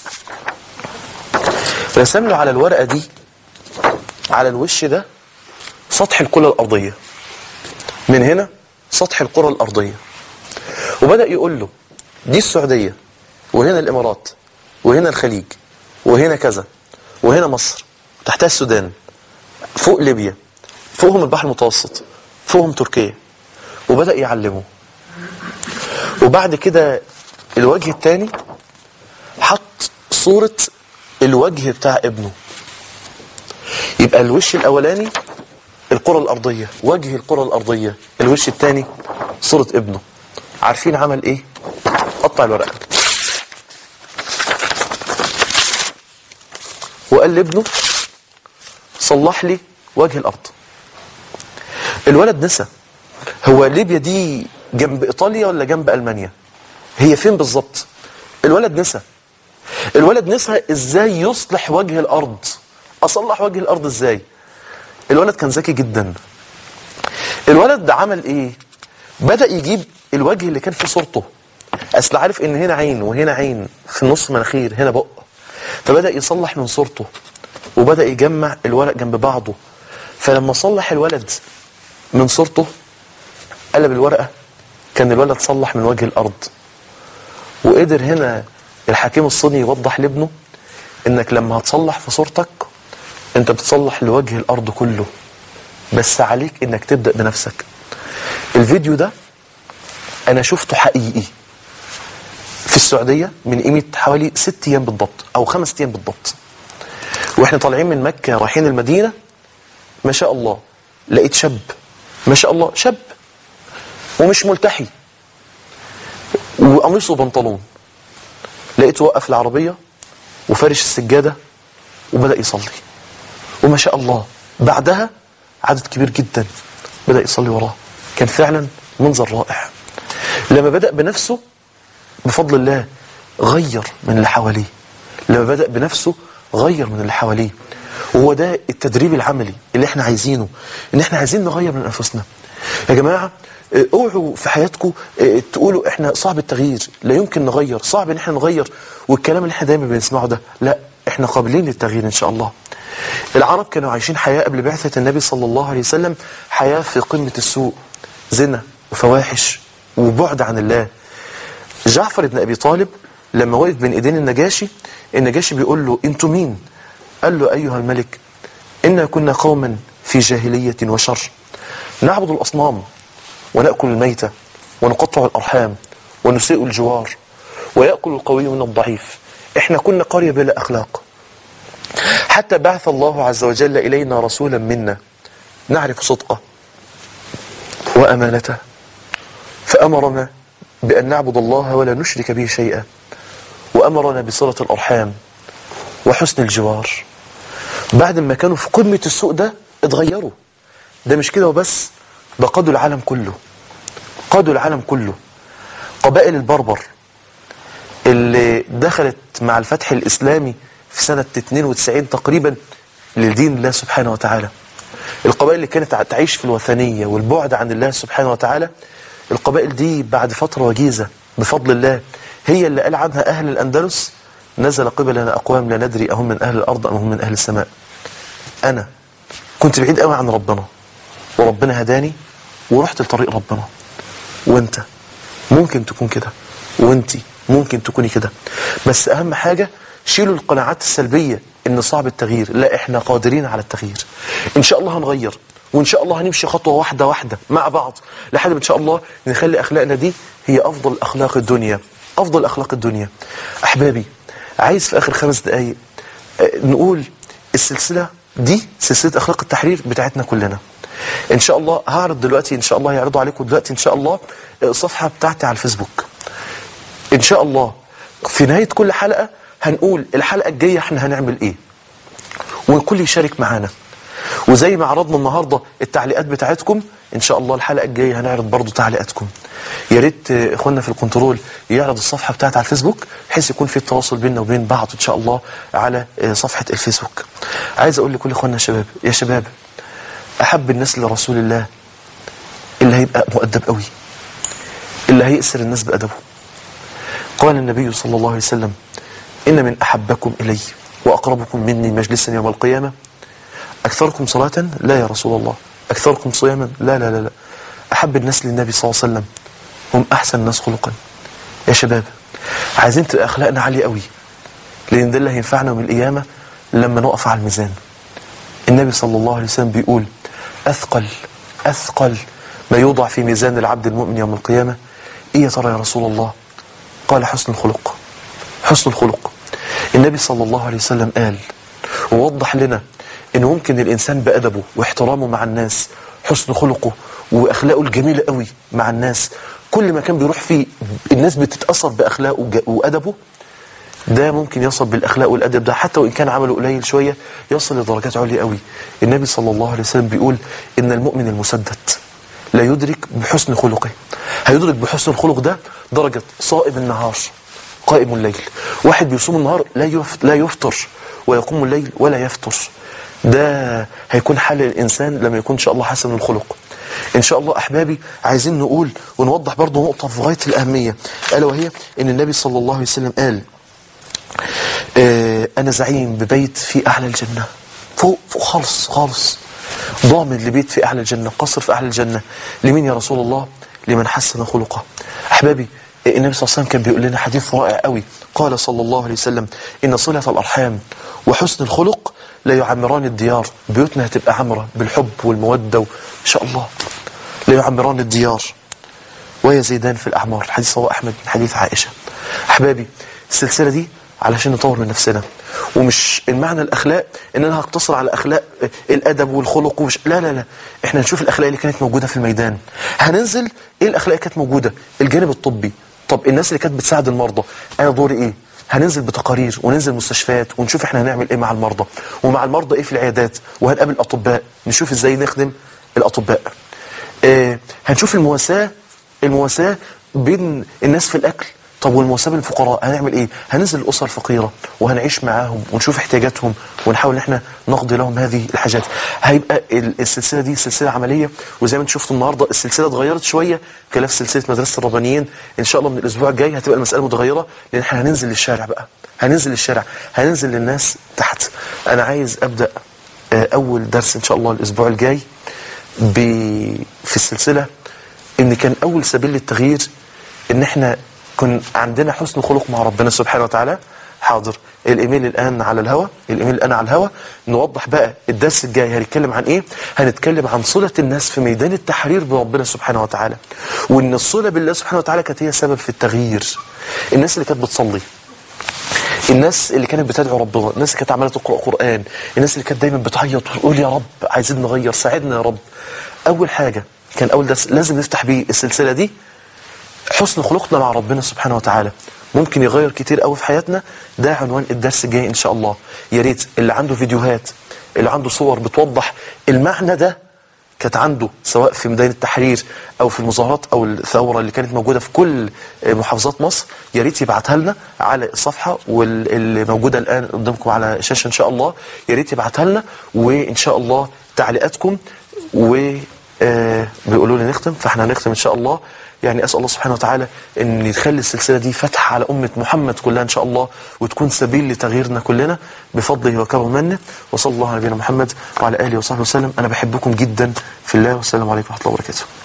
رسم له على الورقة دي على الوش ده سطح الكرة الأرضية من هنا سطح الكرة الأرضية وبدأ يقول له دي السعودية وهنا الإمارات وهنا الخليج وهنا كذا وهنا مصر تحتها السودان فوق ليبيا فوقهم البحر المتوسط فوقهم تركيا وبدأ يعلمه وبعد كده الوجه الثاني حط صورة الوجه بتاع ابنه يبقى الوش الأولاني الكرة الأرضية وجه الكرة الأرضية الوش الثاني صورة ابنه عارفين عمل ايه قطع الورقة وقال لابنه صلح لي وجه الأرض الولد نسى هو ليبيا دي جنب إيطاليا ولا جنب ألمانيا هي فين بالظبط الولد نسى الولد نسى ازاي يصلح وجه الأرض أصلح وجه الأرض ازاي الولد كان ذكي جدا الولد ده عمل ايه بدأ يجيب الوجه اللي كان فيه صورته اصل عارف ان هنا عين وهنا عين في النص مناخير هنا بق فبدأ يصلح من صورته وبدأ يجمع الورق جنب بعضه فلما صلح الولد من صورته قلب الورقة كان الولد صلح من وجه الأرض وقدر هنا الحكيم الصيني يوضح لابنه انك لما هتصلح في صورتك انت بتصلح لوجه الأرض كله بس عليك انك تبدأ بنفسك الفيديو ده انا شفته حقيقي في السعودية من قيمة حوالي ست ايام بالضبط او خمس ايام بالضبط واحنا طالعين من مكة رايحين المدينة ما شاء الله لقيت شاب ما شاء الله شاب ومش ملتحي وقميص وبنطلون لقيته وقف العربية وفارش السجادة وبدأ يصلي وما شاء الله بعدها عدد كبير جدا بدأ يصلي وراه كان فعلا منظر رائع لما بدأ بنفسه بفضل الله غير من اللي حواليه لما بدأ بنفسه غير من اللي حواليه وهو ده التدريب العملي اللي احنا عايزينه ان احنا عايزين نغير من انفسنا يا جماعة اه، اوعوا في حياتكم اه، تقولوا احنا صعب التغيير لا يمكن نغير صعب ان احنا نغير والكلام اللي احنا دايما بنسمعه ده لا احنا قابلين للتغيير ان شاء الله العرب كانوا عايشين حياة قبل بعثة النبي صلى الله عليه وسلم حياة في قمة السوء زنا وفواحش وبعد عن الله جعفر بن أبي طالب لما وقف بين إيدين النجاشي النجاشي بيقول له أنتوا مين قال له أيها الملك إنا كنا قوما في جاهلية وشر نعبد الأصنام ونأكل الميتة ونقطع الأرحام ونسيء الجوار ويأكل القوي من الضعيف إحنا كنا قرية بلا أخلاق حتى بعث الله عز وجل إلينا رسولا منا نعرف صدقه وأمانته فأمرنا بأن نعبد الله ولا نشرك به شيئا وأمرنا بصلة الأرحام وحسن الجوار بعد ما كانوا في قمة السوء ده اتغيروا ده مش كده وبس ده قادوا العالم كله قادوا العالم كله قبائل البربر اللي دخلت مع الفتح الإسلامي في سنة 92 تقريبا لدين الله سبحانه وتعالى القبائل اللي كانت تعيش في الوثنية والبعد عن الله سبحانه وتعالى القبائل دي بعد فترة وجيزة بفضل الله هي اللي قال عنها أهل الأندلس نزل قبلنا أقوام لا ندري أهم من أهل الأرض أم هم من أهل السماء أنا كنت بعيد قوي عن ربنا وربنا هداني ورحت لطريق ربنا وانت ممكن تكون كده وانتي ممكن تكوني كده بس أهم حاجة شيلوا القناعات السلبية ان صعب التغيير لا احنا قادرين على التغيير ان شاء الله هنغير وان شاء الله هنمشي خطوة واحدة واحدة مع بعض لحد ما ان شاء الله نخلي اخلاقنا دي هي افضل اخلاق الدنيا افضل اخلاق الدنيا احبابي عايز في اخر خمس دقايق آه، نقول السلسلة دي سلسلة اخلاق التحرير بتاعتنا كلنا ان شاء الله هعرض دلوقتي ان شاء الله هيعرضوا عليكم دلوقتي ان شاء الله آه، الصفحة بتاعتي على الفيسبوك ان شاء الله في نهاية كل حلقة هنقول الحلقة الجاية احنا هنعمل ايه والكل يشارك معانا وزي ما عرضنا النهاردة التعليقات بتاعتكم ان شاء الله الحلقة الجاية هنعرض برضو تعليقاتكم يا ريت آه، اخواننا في الكنترول يعرض الصفحة بتاعت على الفيسبوك بحيث يكون في التواصل بيننا وبين بعض ان شاء الله على آه، صفحة الفيسبوك عايز اقول لكل اخواننا الشباب يا شباب احب الناس لرسول الله اللي هيبقى مؤدب قوي اللي هيأسر الناس بأدبه قال النبي صلى الله عليه وسلم إن من أحبكم إلي وأقربكم مني مجلسا يوم القيامة أكثركم صلاة لا يا رسول الله أكثركم صياما لا لا لا لا أحب الناس للنبي صلى الله عليه وسلم هم أحسن الناس خلقا يا شباب عايزين تبقى أخلاقنا عالية قوي لأن ده اللي هينفعنا يوم القيامة لما نقف على الميزان النبي صلى الله عليه وسلم بيقول أثقل أثقل ما يوضع في ميزان العبد المؤمن يوم القيامة إيه يا ترى يا رسول الله قال حسن الخلق حسن الخلق النبي صلى الله عليه وسلم قال ووضح لنا ان ممكن الانسان بادبه واحترامه مع الناس حسن خلقه واخلاقه الجميله قوي مع الناس كل ما كان بيروح فيه الناس بتتاثر باخلاقه وج- وادبه ده ممكن يصل بالاخلاق والادب ده حتى وان كان عمله قليل شويه يصل لدرجات عليا قوي النبي صلى الله عليه وسلم بيقول ان المؤمن المسدد لا يدرك بحسن خلقه هيدرك بحسن الخلق ده درجه صائم النهار قائم الليل واحد بيصوم النهار لا يف- لا يفطر ويقوم الليل ولا يفطر ده هيكون حال الانسان لما يكون ان شاء الله حسن الخلق ان شاء الله احبابي عايزين نقول ونوضح برضه نقطه في غايه الاهميه الا وهي ان النبي صلى الله عليه وسلم قال آه، أنا زعيم ببيت في أعلى الجنة فوق فوق خالص خالص ضامن لبيت في أعلى الجنة قصر في أعلى الجنة لمين يا رسول الله لمن حسن خلقه أحبابي آه، النبي صلى الله عليه وسلم كان بيقول لنا حديث رائع قوي قال صلى الله عليه وسلم إن صلة الأرحام وحسن الخلق لا يعمران الديار بيوتنا هتبقى عمرة بالحب والمودة إن شاء الله لا يعمران الديار ويزيدان في الأعمار الحديث هو أحمد من حديث عائشة أحبابي السلسلة دي علشان نطور من نفسنا ومش المعنى الاخلاق ان انا هقتصر على اخلاق الادب والخلق ومش لا لا لا احنا نشوف الاخلاق اللي كانت موجوده في الميدان هننزل ايه الاخلاق اللي كانت موجوده الجانب الطبي طب الناس اللي كانت بتساعد المرضى انا دوري ايه هننزل بتقارير وننزل مستشفيات ونشوف احنا هنعمل ايه مع المرضى ومع المرضى ايه في العيادات وهنقابل اطباء نشوف ازاي نخدم الاطباء آه هنشوف المواساة المواساة بين الناس في الأكل طب والمواساة بين الفقراء هنعمل إيه؟ هننزل الأسر الفقيرة وهنعيش معاهم ونشوف احتياجاتهم ونحاول إن إحنا نقضي لهم هذه الحاجات هيبقى ال- السلسلة دي سلسلة عملية وزي ما انتم شفتوا النهاردة السلسلة اتغيرت شوية خلاف سلسلة مدرسة الربانيين إن شاء الله من الأسبوع الجاي هتبقى المسألة متغيرة لأن إحنا هننزل للشارع بقى هننزل للشارع هننزل للناس تحت أنا عايز أبدأ آه، أول درس إن شاء الله الأسبوع الجاي ب- في السلسلة ان كان اول سبيل للتغيير ان احنا كن عندنا حسن خلق مع ربنا سبحانه وتعالى حاضر الايميل الان على الهوا الايميل الان على الهوا نوضح بقى الدرس الجاي هنتكلم عن ايه هنتكلم عن صلة الناس في ميدان التحرير بربنا سبحانه وتعالى وان الصلة بالله سبحانه وتعالى كانت هي سبب في التغيير الناس اللي كانت بتصلي الناس اللي كانت بتدعو ربنا الناس اللي كانت عماله تقرا قران الناس اللي كانت دايما بتعيط وتقول يا رب عايزين نغير ساعدنا يا رب اول حاجه كان اول درس لازم نفتح بيه السلسله دي حسن خلقنا مع ربنا سبحانه وتعالى ممكن يغير كتير قوي في حياتنا ده عنوان الدرس الجاي ان شاء الله يا ريت اللي عنده فيديوهات اللي عنده صور بتوضح المعنى ده كانت عنده سواء في ميدان التحرير او في المظاهرات او الثوره اللي كانت موجوده في كل محافظات مصر يا ريت يبعتها لنا على الصفحه واللي موجوده الان قدامكم على الشاشه ان شاء الله يا ريت يبعتها لنا وان شاء الله تعليقاتكم و آه، بيقولوا لي نختم فاحنا هنختم ان شاء الله يعني اسال الله سبحانه وتعالى ان يخلي السلسله دي فتح على امه محمد كلها ان شاء الله وتكون سبيل لتغييرنا كلنا بفضله وكرم منه وصلى الله على نبينا محمد وعلى اله وصحبه وسلم انا بحبكم جدا في الله والسلام عليكم ورحمه الله وبركاته